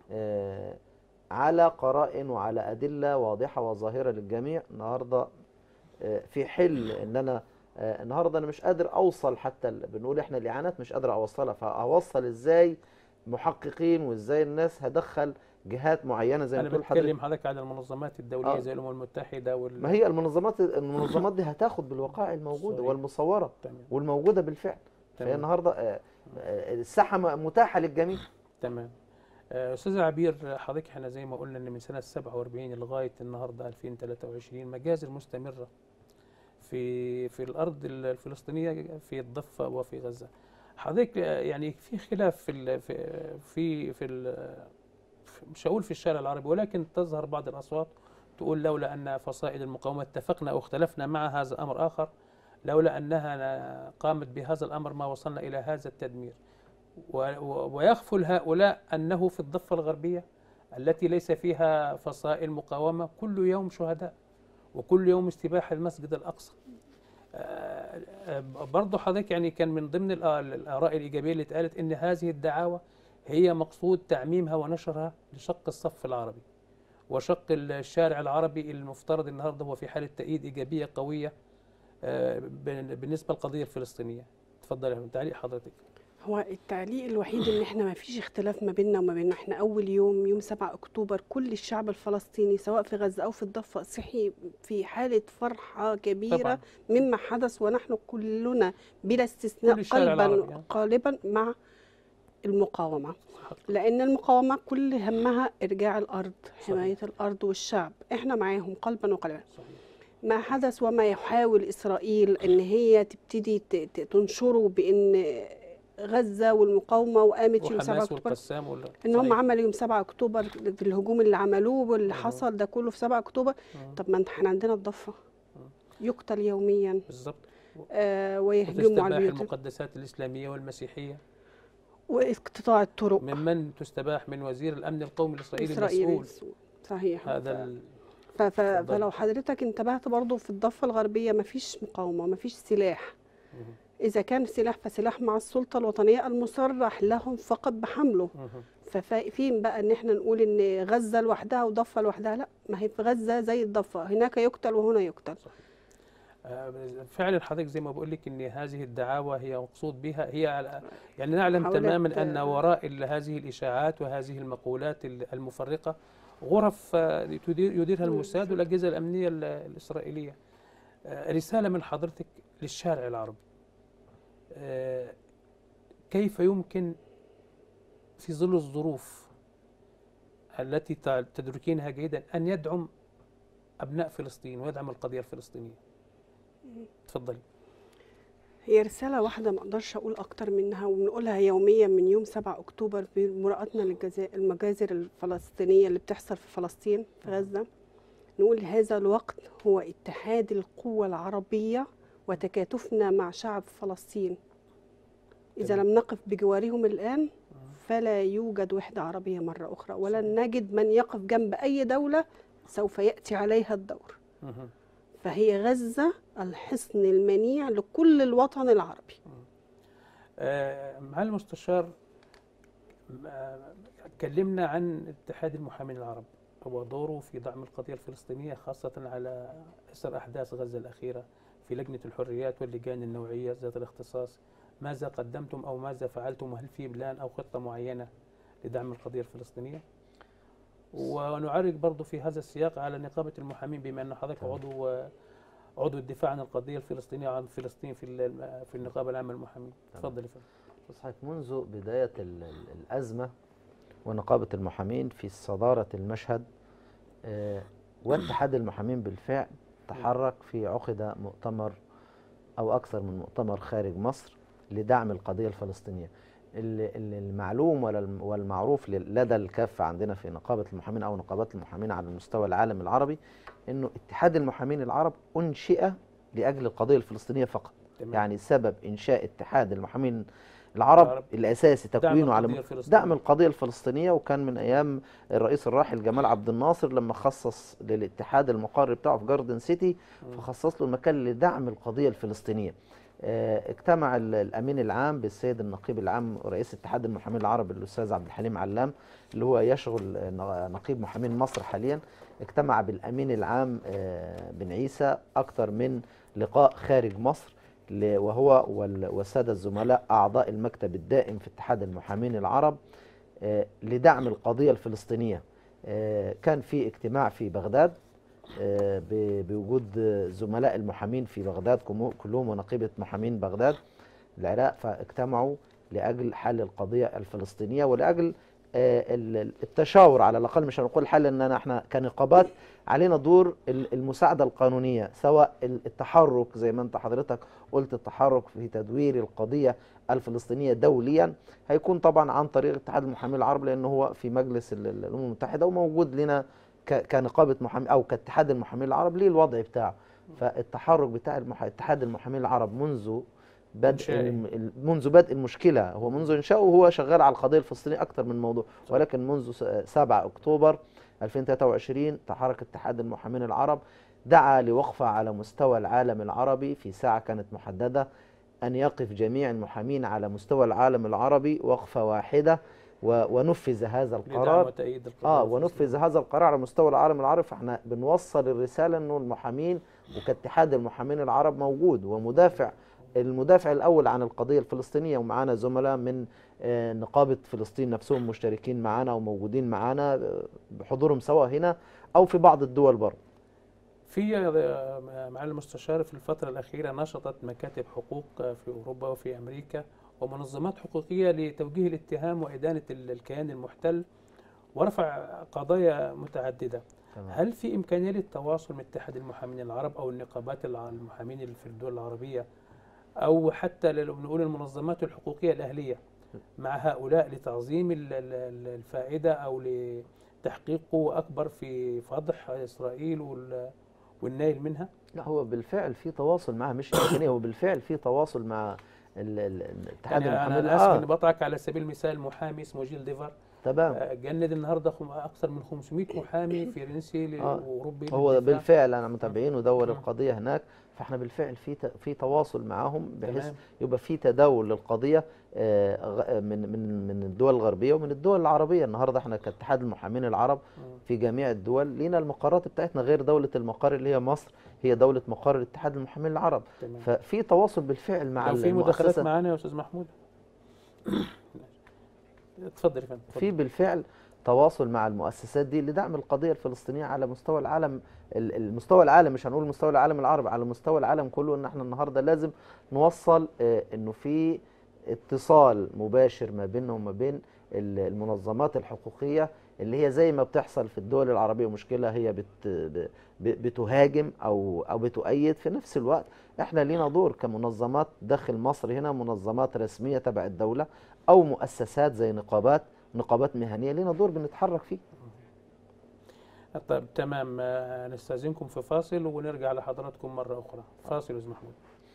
آه، على قرائن وعلى ادله واضحه وظاهره للجميع النهارده آه، في حل ان انا آه، النهارده انا مش قادر اوصل حتى ال- بنقول احنا الاعانات مش قادر اوصلها فاوصل ازاي محققين وازاي الناس هدخل جهات معينه زي ما انا بتقول حضرتك بتكلم حضرتك على المنظمات الدوليه آه. زي الامم المتحده وال ما هي المنظمات المنظمات دي هتاخد بالوقائع الموجوده صحيح. والمصوره تمام والموجوده بالفعل فهي تمام. النهارده آه، آه، الساحه م- متاحه للجميع تمام آه، استاذ عبير حضرتك احنا زي ما قلنا ان من سنه 47 لغايه النهارده 2023 مجازر مستمره في في الارض الفلسطينيه في الضفه وفي غزه حضرتك آه، يعني في خلاف في ال- في في في ال- في- مش هقول في الشارع العربي ولكن تظهر بعض الاصوات تقول لولا ان فصائل المقاومه اتفقنا او اختلفنا مع هذا امر اخر لولا انها قامت بهذا الامر ما وصلنا الى هذا التدمير و- و- ويغفل هؤلاء أنه في الضفة الغربية التي ليس فيها فصائل مقاومة كل يوم شهداء وكل يوم استباحة المسجد الأقصى آه، آه، برضو حضرتك يعني كان من ضمن الآ- الآراء الإيجابية اللي اتقالت إن هذه الدعاوى هي مقصود تعميمها ونشرها لشق الصف العربي وشق الشارع العربي المفترض النهارده هو في حالة تأييد إيجابية قوية آه، بن- بالنسبة للقضية الفلسطينية تفضل يا فندم، تعليق حضرتك هو التعليق الوحيد ان احنا ما فيش اختلاف ما بيننا وما بينه احنا اول يوم يوم 7 اكتوبر كل الشعب الفلسطيني سواء في غزه او في الضفه صحي في حاله فرحه كبيره طبعا مما حدث ونحن كلنا بلا استثناء كل الشارع قلبا العربي، آه. قالبا مع المقاومة لأن المقاومة كل همها إرجاع الأرض حماية الأرض والشعب إحنا معاهم قلبا وقلبا صحيح. ما حدث وما يحاول إسرائيل إن هي تبتدي ت- ت- تنشره بإن غزة والمقاومة وقامت يوم 7 وحماس أكتوبر والقسام ولا ان هم صحيح. عملوا يوم 7 اكتوبر في الهجوم اللي عملوه واللي مم. حصل ده كله في 7 اكتوبر مم. طب ما انت- احنا عندنا الضفه يقتل يوميا بالضبط آه ويهجموا وتستباح على البيوت المقدسات الإسلامية والمسيحية واقتطاع الطرق ممن تستباح من وزير الأمن القومي الإسرائيلي اسرائيل المسؤول صحيح هذا ال... ف... ف... اتفضل. فلو حضرتك انتبهت برضو في الضفه الغربيه ما فيش مقاومه ما فيش سلاح مهم. اذا كان سلاح فسلاح مع السلطه الوطنيه المصرح لهم فقط بحمله مهم. ففين بقى ان احنا نقول ان غزه لوحدها وضفه لوحدها لا ما هي في غزه زي الضفه هناك يقتل وهنا يقتل آه، فعلا حضرتك زي ما بقول لك ان هذه الدعاوى هي مقصود بها هي على يعني نعلم محاولة، تماما ان آه، وراء ال- هذه الاشاعات وهذه المقولات ال- المفرقه غرف آه، تدير يديرها الموساد والاجهزه الامنيه ال- الاسرائيليه. آه، رساله من حضرتك للشارع العربي. آه، كيف يمكن في ظل الظروف التي تع- تدركينها جيدا ان يدعم ابناء فلسطين ويدعم القضيه الفلسطينيه؟ تفضلي. هي رسالة واحدة ما اقدرش اقول اكتر منها وبنقولها يوميا من يوم 7 اكتوبر بمراءتنا للجزائر المجازر الفلسطينية اللي بتحصل في فلسطين في غزة نقول هذا الوقت هو اتحاد القوى العربية وتكاتفنا مع شعب فلسطين إذا تمام. لم نقف بجوارهم الآن فلا يوجد وحدة عربية مرة أخرى ولن نجد من يقف جنب أي دولة سوف يأتي عليها الدور مهم. فهي غزة الحصن المنيع لكل الوطن العربي آه، معالي المستشار آه، اتكلمنا عن اتحاد المحامين العرب ودوره في دعم القضية الفلسطينية خاصة على إثر أحداث غزة الأخيرة في لجنة الحريات واللجان النوعية ذات الاختصاص ماذا قدمتم أو ماذا فعلتم وهل في بلان أو خطة معينة لدعم القضية الفلسطينية ونعرج برضو في هذا السياق على نقابة المحامين بما أن حضرتك تمام. عضو عضو الدفاع عن القضية الفلسطينية وعن فلسطين في ال- في النقابة العامة للمحامين تمام. تفضل يا فندم بص حضرتك منذ بداية ال- ال- الأزمة ونقابة المحامين في صدارة المشهد آه، واتحاد المحامين بالفعل تحرك في عقد مؤتمر أو أكثر من مؤتمر خارج مصر لدعم القضية الفلسطينية ال- ال- المعلوم ولا- والمعروف لل- لدى الكافة عندنا في نقابة المحامين أو نقابات المحامين على مستوى العالم العربي أنه اتحاد المحامين العرب أنشئ لأجل القضية الفلسطينية فقط تمام. يعني سبب انشاء اتحاد المحامين العرب العرب. الاساسي دعم تكوينه على القضية م- الفلسطينية. دعم القضيه الفلسطينيه وكان من ايام الرئيس الراحل جمال عبد الناصر لما خصص للاتحاد المقر بتاعه في جاردن سيتي فخصص له المكان لدعم القضيه الفلسطينيه آه، اجتمع ال- الامين العام بالسيد النقيب العام رئيس اتحاد المحامين العرب الاستاذ عبد الحليم علام اللي هو يشغل آه، ن- نقيب محامين مصر حاليا اجتمع بالامين العام آه، بن عيسى اكثر من لقاء خارج مصر ل- وهو وال- والساده الزملاء اعضاء المكتب الدائم في اتحاد المحامين العرب آه، لدعم القضيه الفلسطينيه آه، كان في اجتماع في بغداد آه، ب- بوجود آه، زملاء المحامين في بغداد كمو- كلهم ونقيبه محامين بغداد العراق فاجتمعوا لاجل حل القضيه الفلسطينيه ولاجل آه، ال- ال- التشاور على الاقل مش هنقول حل اننا احنا كنقابات علينا دور ال- المساعده القانونيه سواء ال- التحرك زي ما انت حضرتك قلت التحرك في تدوير القضيه الفلسطينيه دوليا هيكون طبعا عن طريق اتحاد المحامين العرب لانه هو في مجلس ال- ال- الامم المتحده وموجود لنا ك- كنقابه محامين او كاتحاد المحامين العرب ليه الوضع بتاعه فالتحرك بتاع المح... اتحاد المحامين العرب منذ بدء إنشائه. الم... ال- منذ بدء المشكله هو منذ انشائه وهو شغال على القضيه الفلسطينيه اكثر من موضوع ولكن منذ س- 7 اكتوبر 2023 تحرك اتحاد المحامين العرب دعا لوقفه على مستوى العالم العربي في ساعه كانت محدده ان يقف جميع المحامين على مستوى العالم العربي وقفه واحده و... ونفذ هذا لدعم القرار وتأييد القضية اه الفلسطينية. ونفذ هذا القرار على مستوى العالم العربي فاحنا بنوصل الرساله انه المحامين وكاتحاد المحامين العرب موجود ومدافع المدافع الاول عن القضيه الفلسطينيه ومعانا زملاء من آه، نقابه فلسطين نفسهم مشتركين معانا وموجودين معانا آه، بحضورهم سواء هنا او في بعض الدول برضه في آه، معالي المستشار في الفترة الأخيرة نشطت مكاتب حقوق آه، في أوروبا وفي أمريكا ومنظمات حقوقية لتوجيه الاتهام وإدانة ال- الكيان المحتل ورفع قضايا متعددة تمام. هل في إمكانية للتواصل من اتحاد المحامين العرب أو النقابات الع- المحامين اللي في الدول العربية أو حتى لو بنقول المنظمات الحقوقية الأهلية مع هؤلاء لتعظيم ال- ال- ال- الفائدة أو لتحقيق قوة أكبر في فضح إسرائيل وال- والنيل منها؟ لا هو بالفعل في تواصل معها مش إمكانية هو بالفعل في تواصل مع ال- ال- الاتحاد يعني المحامين أنا آسف آه إني بقطعك على سبيل المثال محامي اسمه جيل ديفر تمام آه، جند النهارده خم- أكثر من 500 محامي فرنسي ل- آه. وأوروبي هو للدفاع. بالفعل انا متابعين ودور مم. القضيه هناك فاحنا بالفعل في ت- في تواصل معاهم بحيث تمام. يبقى في تداول للقضيه آه، غ- من من من الدول الغربيه ومن الدول العربيه النهارده احنا كاتحاد المحامين العرب مم. في جميع الدول لينا المقرات بتاعتنا غير دوله المقر اللي هي مصر هي دوله مقر الاتحاد المحامين العرب تمام ففي تواصل بالفعل مع لو في مداخلات المؤسسه معانا يا استاذ محمود اتفضل يا فندم اتفضل. في بالفعل تواصل مع المؤسسات دي لدعم القضيه الفلسطينيه على مستوى العالم ال- المستوى العالم مش هنقول مستوى العالم العربي على مستوى العالم كله ان احنا النهارده لازم نوصل آه، انه في اتصال مباشر ما بيننا وما بين ال- المنظمات الحقوقيه اللي هي زي ما بتحصل في الدول العربيه مشكله هي بت ب- ب- بتهاجم او او بتؤيد في نفس الوقت احنا لينا دور كمنظمات داخل مصر هنا منظمات رسميه تبع الدوله او مؤسسات زي نقابات نقابات مهنيه لينا دور بنتحرك فيه طيب تمام آه، نستأذنكم في فاصل ونرجع لحضراتكم مرة أخرى فاصل يا أستاذ محمود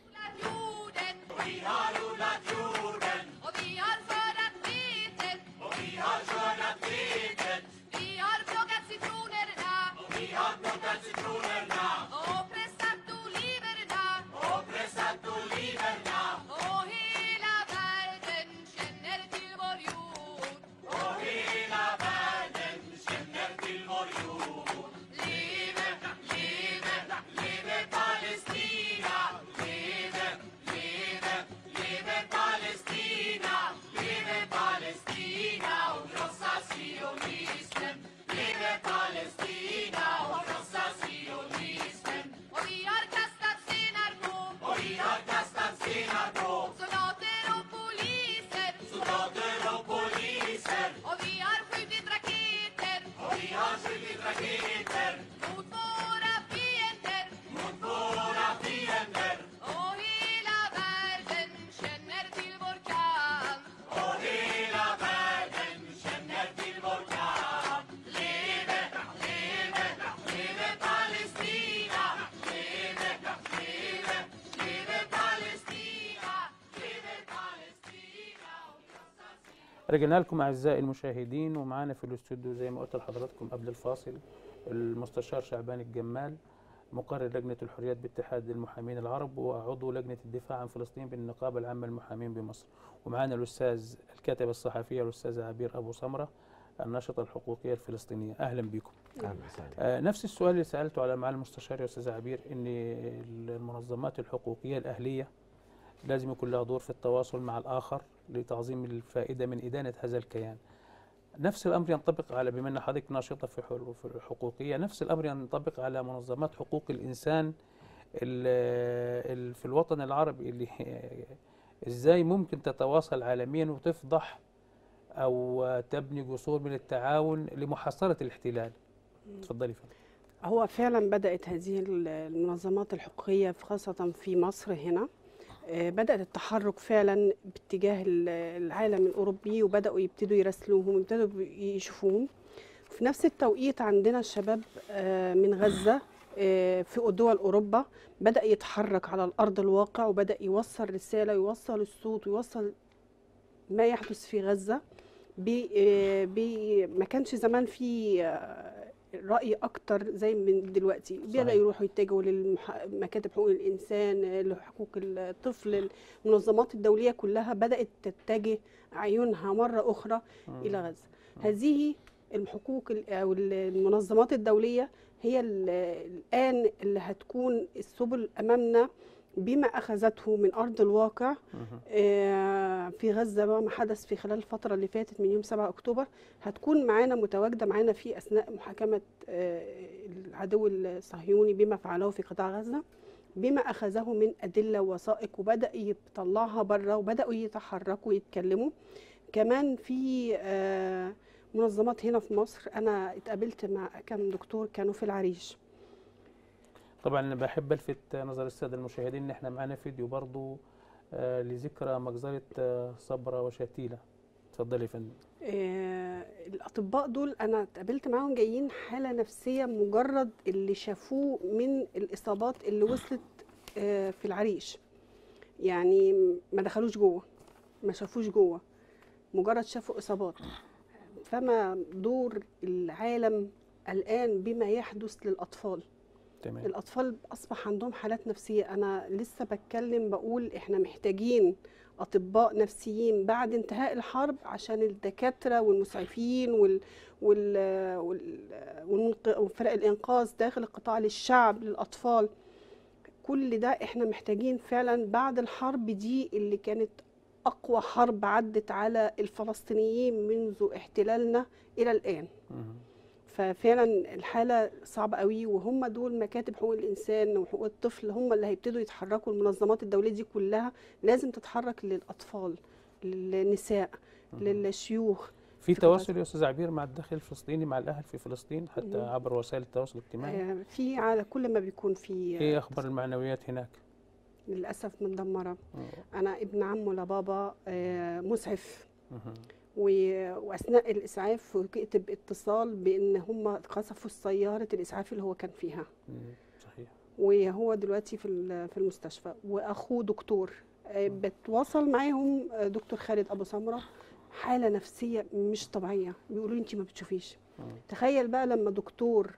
Jorden. Och vi har odlat jorden. Och vi har skördat vetet. Och vi har skördat vetet. Vi har plockat citronerna. Och vi har plockat citronerna. Och pressat oliverna. Och pressat oliverna. Och hela världen känner till vår jord. Och hela världen känner till vår jord. Leve, leve, leve Palestina. Leve, leve, leve Palestina. Leve Palestina och krossa sionismen. Leve Palestina och krossa sionismen. Och vi har kastat stenar på. Och vi har kastat stenar på. Soldater och poliser. Soldater och poliser. Och vi har skjutit raketer. Och vi har skjutit raketer. Mot våra fiender. Mot våra fiender. Och hela världen känner till vår kamp. Och hela världen känner till vår kamp. Leve, leve, leve Palestina. Leve, leve, leve Palestina. Leve Palestina. رجعنا لكم أعزائي المشاهدين ومعانا في الاستوديو زي ما قلت لحضراتكم قبل الفاصل المستشار شعبان الجمال مقرر لجنة الحريات باتحاد المحامين العرب وعضو لجنة الدفاع عن فلسطين بالنقابة العامة للمحامين بمصر ومعانا الأستاذ الكاتب الصحفية الأستاذ عبير أبو سمرة الناشطة الحقوقية الفلسطينية أهلا بكم اهلا وسهلا آه، نفس السؤال اللي سألته على معالي المستشار يا أستاذ عبير إن المنظمات الحقوقية الأهلية لازم يكون لها دور في التواصل مع الآخر لتعظيم الفائدة من إدانة هذا الكيان نفس الأمر ينطبق على بما أن حضرتك ناشطة في حل- في الحقوقية نفس الأمر ينطبق على منظمات حقوق الإنسان ال- ال- في الوطن العربي اللي إزاي ممكن تتواصل عالميا وتفضح أو تبني جسور من التعاون لمحاصرة الاحتلال تفضلي فندم هو فعلا بدأت هذه ال- المنظمات الحقوقية في- خاصة في مصر هنا آه، بدأت التحرك فعلا باتجاه ال- العالم الأوروبي وبدأوا يبتدوا يراسلوهم ويبتدوا يشوفوهم في نفس التوقيت عندنا الشباب آه، من غزة آه، في دول أوروبا بدأ يتحرك على الأرض الواقع وبدأ يوصل رسالة يوصل الصوت ويوصل ما يحدث في غزة بي آه، بي ما كانش زمان في آه، رأي أكتر زي من دلوقتي بدأ صحيح. يروحوا يتجهوا لمكاتب حقوق الإنسان آه، لحقوق الطفل المنظمات الدولية كلها بدأت تتجه عيونها مرة أخرى إلى غزة هذه الحقوق ال- أو المنظمات الدولية هي ال- الآن اللي هتكون السبل أمامنا بما أخذته من أرض الواقع آه، في غزة بقى ما حدث في خلال الفترة اللي فاتت من يوم 7 أكتوبر هتكون معانا متواجدة معانا في أثناء محاكمة آه، العدو الصهيوني بما فعله في قطاع غزة بما أخذه من أدلة ووثائق وبدأ يطلعها بره وبدأوا يتحركوا ويتكلموا كمان في آه، منظمات هنا في مصر أنا اتقابلت مع كام دكتور كانوا في العريش طبعا انا بحب الفت نظر الساده المشاهدين ان احنا معانا فيديو برضو آه، لذكرى مجزره آه، صبرا وشتيله اتفضلي يا فندم آه، الأطباء دول أنا اتقابلت معاهم جايين حالة نفسية مجرد اللي شافوه من الإصابات اللي وصلت آه، في العريش يعني ما دخلوش جوه ما شافوش جوه مجرد شافوا إصابات فما دور العالم الآن بما يحدث للأطفال تمام الأطفال أصبح عندهم حالات نفسية أنا لسه بتكلم بقول إحنا محتاجين أطباء نفسيين بعد انتهاء الحرب عشان الدكاترة والمسعفين وال وال وال والمنق- وفرق الإنقاذ داخل القطاع للشعب للأطفال كل ده إحنا محتاجين فعلا بعد الحرب دي اللي كانت أقوى حرب عدت على الفلسطينيين منذ احتلالنا إلى الآن مهم. ففعلا الحاله صعبه قوي وهم دول مكاتب حقوق الانسان وحقوق الطفل هم اللي هيبتدوا يتحركوا المنظمات الدوليه دي كلها لازم تتحرك للاطفال للنساء للشيوخ في في تواصل يا استاذ عبير مع الداخل الفلسطيني مع الاهل في فلسطين حتى مهم. عبر وسائل التواصل الاجتماعي آه، في على كل ما بيكون في ايه اخبار المعنويات هناك للاسف متدمره آه، انا ابن عمه لبابا آه، مسعف مهم. و- واثناء الاسعاف فوجئت باتصال بان هم قصفوا سياره الاسعاف اللي هو كان فيها مم. صحيح وهو دلوقتي في ال- في المستشفى واخوه دكتور آه، بتواصل معاهم آه، دكتور خالد ابو سمره حاله نفسيه مش طبيعيه بيقولوا لي انت ما بتشوفيش مم. تخيل بقى لما دكتور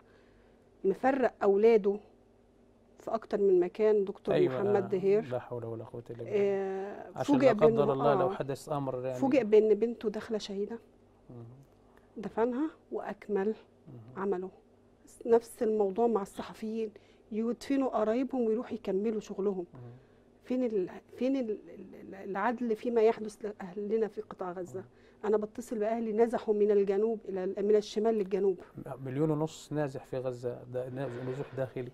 مفرق اولاده في اكتر من مكان دكتور ايوه محمد دهير لا حول ولا قوه الا بالله آه، عشان لا فوجئ قدر بانه الله لو آه، حدث امر يعني فوجئ بان بنته داخله شهيده مم. دفنها واكمل عمله نفس الموضوع مع الصحفيين يدفنوا قرايبهم ويروحوا يكملوا شغلهم مم. فين ال... فين ال... ال- العدل فيما يحدث لاهلنا في قطاع غزه انا بتصل باهلي نزحوا من الجنوب الى ال- من الشمال للجنوب مليون ونص نازح في غزه ده نزوح داخلي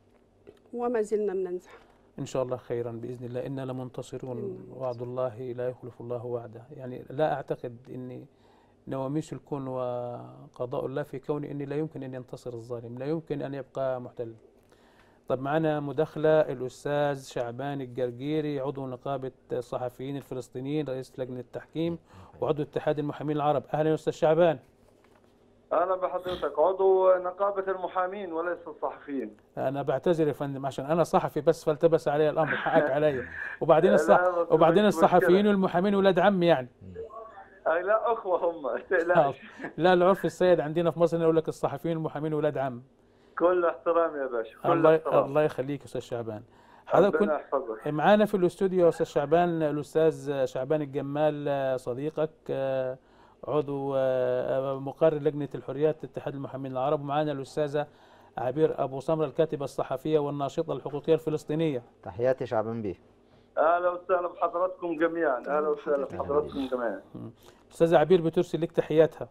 وما زلنا بننزح إن شاء الله خيرا بإذن الله إنا لمنتصرون إن- وعد الله لا يخلف الله وعده يعني لا أعتقد أن نواميس الكون وقضاء الله في كون أن لا يمكن أن ينتصر الظالم لا يمكن أن يبقى محتل طب معنا مداخلة الأستاذ شعبان الجرجيري عضو نقابة الصحفيين الفلسطينيين رئيس لجنة التحكيم وعضو اتحاد المحامين العرب أهلا يا أستاذ شعبان اهلا بحضرتك عضو نقابه المحامين وليس الصحفيين أنا بعتذر يا فندم عشان أنا صحفي بس فالتبس علي الأمر حقك علي وبعدين لا، الصح بس وبعدين مش الصحفيين مشكلة. والمحامين ولاد عمي يعني أي لا اخوه هم تقلقش لا العرف السيد عندنا في مصر يقول لك الصحفيين والمحامين ولاد عم كل احترام يا باشا كل الله احترام الله يخليك يا استاذ شعبان حضرتك ربنا كنت يحفظك معانا في الاستوديو يا استاذ شعبان الاستاذ شعبان الجمال صديقك آه، عضو آه، مقرر لجنه الحريات اتحاد المحامين العرب ومعانا الاستاذه عبير ابو سمره الكاتبه الصحفيه والناشطه الحقوقيه الفلسطينيه تحياتي شعبان بيه اهلا وسهلا بحضراتكم جميعا اهلا وسهلا بحضراتكم جميعا استاذه عبير بترسل لك تحياتها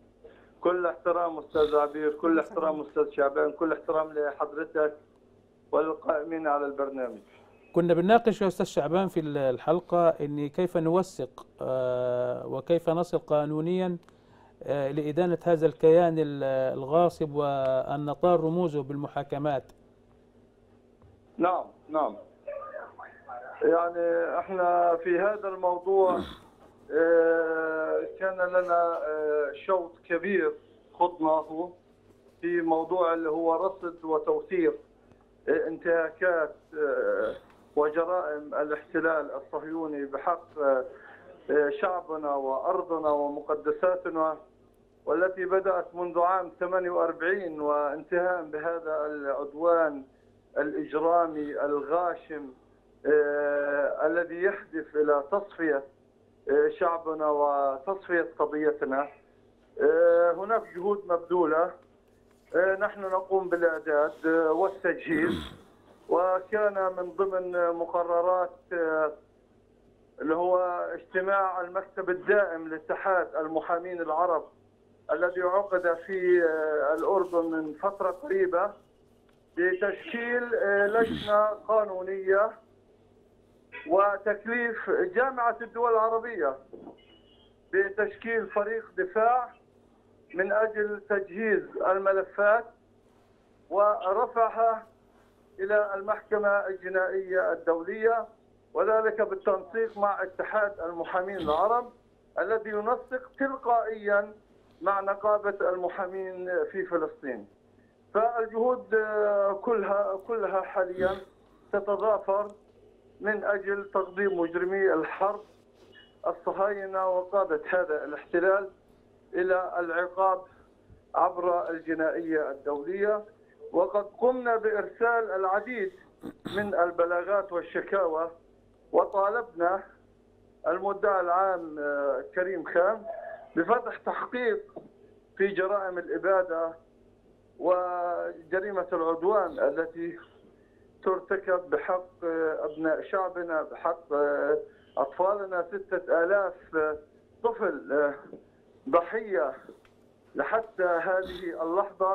كل احترام استاذ عبير كل احترام استاذ شعبان كل احترام لحضرتك والقائمين على البرنامج كنا بنناقش يا استاذ شعبان في الحلقه ان كيف نوثق آه، وكيف نصل قانونيا آه، لادانه هذا الكيان ال- الغاصب وان نطال رموزه بالمحاكمات نعم نعم يعني احنا في هذا الموضوع آه، كان لنا آه، شوط كبير خضناه في موضوع اللي هو رصد وتوثيق آه، انتهاكات آه، وجرائم الاحتلال الصهيوني بحق آه، آه، شعبنا وارضنا ومقدساتنا والتي بدات منذ عام 48 وانتهاء بهذا العدوان الاجرامي الغاشم آه، الذي يهدف الى تصفيه آه، شعبنا وتصفيه قضيتنا آه، هناك جهود مبذوله آه، نحن نقوم بالاعداد آه، والتجهيز وكان من ضمن مقررات آه، اللي هو اجتماع المكتب الدائم لاتحاد المحامين العرب الذي عقد في آه، الاردن من فتره قريبه بتشكيل آه، لجنة قانونية وتكليف جامعة الدول العربية بتشكيل فريق دفاع من أجل تجهيز الملفات ورفعها إلى المحكمة الجنائية الدولية وذلك بالتنسيق مع اتحاد المحامين العرب الذي ينسق تلقائيا مع نقابة المحامين في فلسطين فالجهود آه، كلها كلها حاليا تتضافر من اجل تقديم مجرمي الحرب الصهاينه وقاده هذا الاحتلال الى العقاب عبر الجنائيه الدوليه وقد قمنا بارسال العديد من البلاغات والشكاوى وطالبنا المدعي العام آه، كريم خان بفتح تحقيق في جرائم الاباده وجريمه العدوان التي ترتكب بحق أبناء شعبنا بحق أطفالنا ستة آلاف طفل ضحية لحتى هذه اللحظة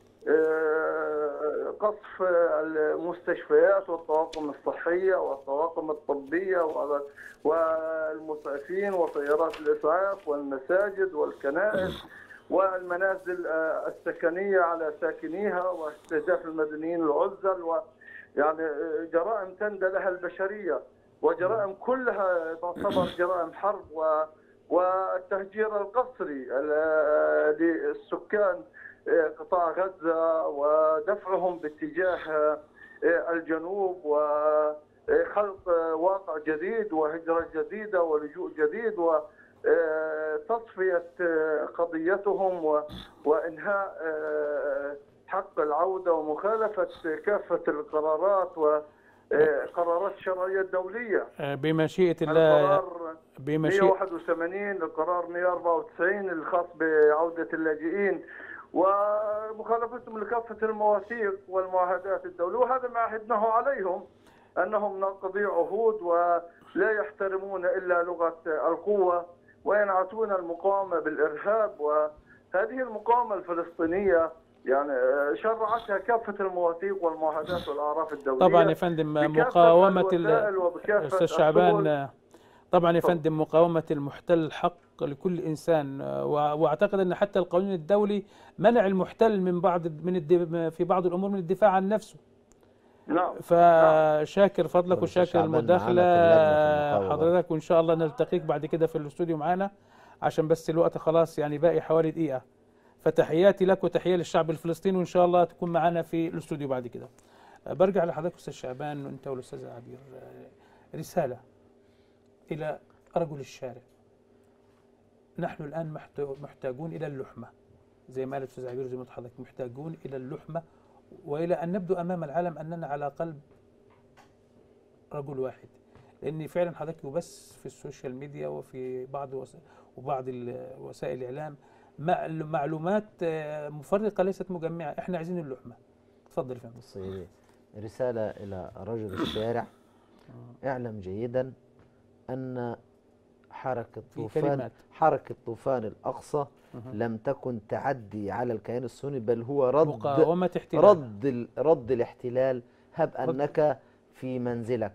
قصف المستشفيات والطواقم الصحية والطواقم الطبية والمسعفين وسيارات الإسعاف والمساجد والكنائس والمنازل السكنية على ساكنيها واستهداف المدنيين العزل و يعني جرائم تندى لها البشريه وجرائم كلها تعتبر جرائم حرب و والتهجير القسري للسكان قطاع غزه ودفعهم باتجاه الجنوب وخلق واقع جديد وهجره جديده ولجوء جديد و تصفيه قضيتهم و- وانهاء حق العودة ومخالفة كافة القرارات وقرارات الشرعية الدولية آه، بمشيئة الله القرار بمشيئة 181 القرار 194 الخاص بعودة اللاجئين ومخالفتهم لكافة المواثيق والمعاهدات الدولية وهذا ما عهدناه عليهم أنهم ناقضي عهود ولا يحترمون إلا لغة القوة وينعتون المقاومة بالإرهاب وهذه المقاومة الفلسطينية يعني شرعتها كافة المواثيق والمعاهدات والأعراف الدولية طبعا يا فندم بكافة مقاومة ال- الوسائل وبكافة استاذ السبل. شعبان طبعا يا تفضل. فندم مقاومة المحتل حق لكل انسان وأ- واعتقد ان حتى القانون الدولي منع المحتل من بعض من الد- في بعض الامور من الدفاع عن نفسه نعم فشاكر فضلك طب وشاكر شعبان معانا المداخلة في اللجنة في المقاومة. حضرتك وإن شاء الله نلتقيك بعد كده في الاستوديو معانا عشان بس الوقت خلاص يعني باقي حوالي دقيقة فتحياتي لك وتحية للشعب الفلسطيني وإن شاء الله تكون معانا في الاستوديو بعد كده أه، برجع لحضرتك أستاذ شعبان وأنت والأستاذ عبير أه، رسالة إلى رجل الشارع نحن الآن محت- محتاجون إلى اللحمة زي ما قال الأستاذ عبير زي ما قلت حضرتك محتاجون إلى اللحمة والى ان نبدو امام العالم اننا على قلب رجل واحد لان فعلا حضرتك يبث في السوشيال ميديا وفي بعض وس... وبعض ال- وسائل الاعلام معل- معلومات آه، مفرقه ليست مجمعه احنا عايزين اللحمه اتفضل يا فندم بصي رسالة إلى رجل الشارع اعلم جيدا أن حركة في طوفان كلمات حركة طوفان الأقصى مهم. لم تكن تعدي على الكيان السني بل هو رد مقاومه احتلال رد ال- رد الاحتلال هب رد. أنك في منزلك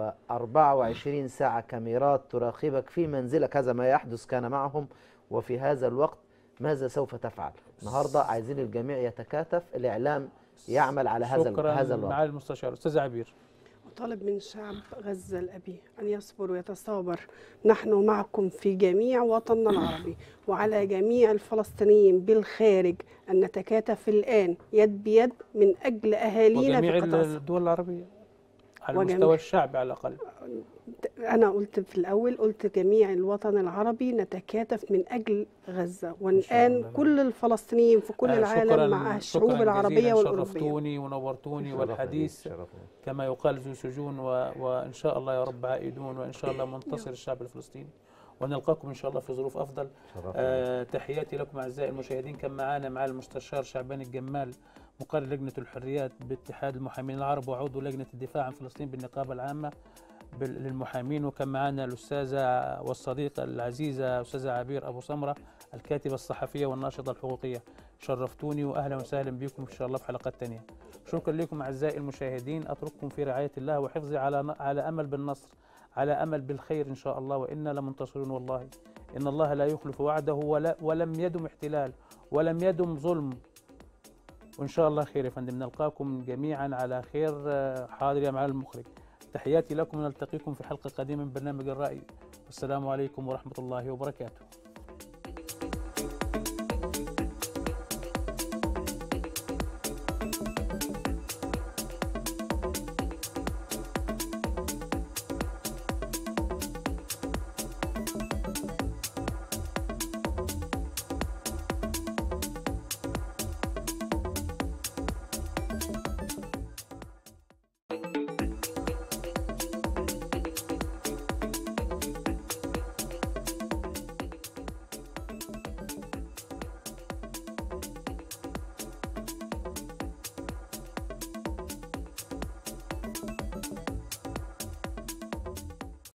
و24 ساعة كاميرات تراقبك في منزلك هذا ما يحدث كان معهم وفي هذا الوقت ماذا سوف تفعل النهاردة عايزين الجميع يتكاتف الإعلام يعمل على هذا ال- شكرا هذا الوضع معالي المستشار استاذ عبير وطالب من شعب غزة الأبي أن يصبر ويتصابر نحن معكم في جميع وطننا العربي وعلى جميع الفلسطينيين بالخارج أن نتكاتف الآن يد بيد من أجل أهالينا وجميع في قطاع الص- الدول العربيه على وجميع- المستوى الشعبي على الاقل أنا قلت في الأول قلت جميع الوطن العربي نتكاتف من أجل غزة والآن كل الفلسطينيين في كل آه، العالم شكراً- مع الشعوب شكراً العربية جزيلاً، والأوروبية شرفتوني ونورتوني والحديث كما يقال ذو سجون و... وإن شاء الله يا رب عائدون وإن شاء الله منتصر الشعب الفلسطيني ونلقاكم إن شاء الله في ظروف أفضل آه تحياتي لكم أعزائي المشاهدين كان معانا مع المستشار شعبان الجمال مقرر لجنة الحريات باتحاد المحامين العرب وعضو لجنة الدفاع عن فلسطين بالنقابة العامة بال- للمحامين وكان معنا الأستاذة والصديقة العزيزة أستاذة عبير أبو سمرة الكاتبة الصحفية والناشطة الحقوقية شرفتوني وأهلا وسهلا بكم إن شاء الله في حلقات تانية شكرا لكم أعزائي المشاهدين أترككم في رعاية الله وحفظه على على أمل بالنصر على أمل بالخير إن شاء الله وإنا لمنتصرون والله إن الله لا يخلف وعده ولا ولم يدم احتلال ولم يدم ظلم وإن شاء الله خير يا فندم نلقاكم جميعا على خير آه، حاضر يا معالي المخرج تحياتي لكم ونلتقيكم في حلقة قادمة من برنامج الرأي والسلام عليكم ورحمة الله وبركاته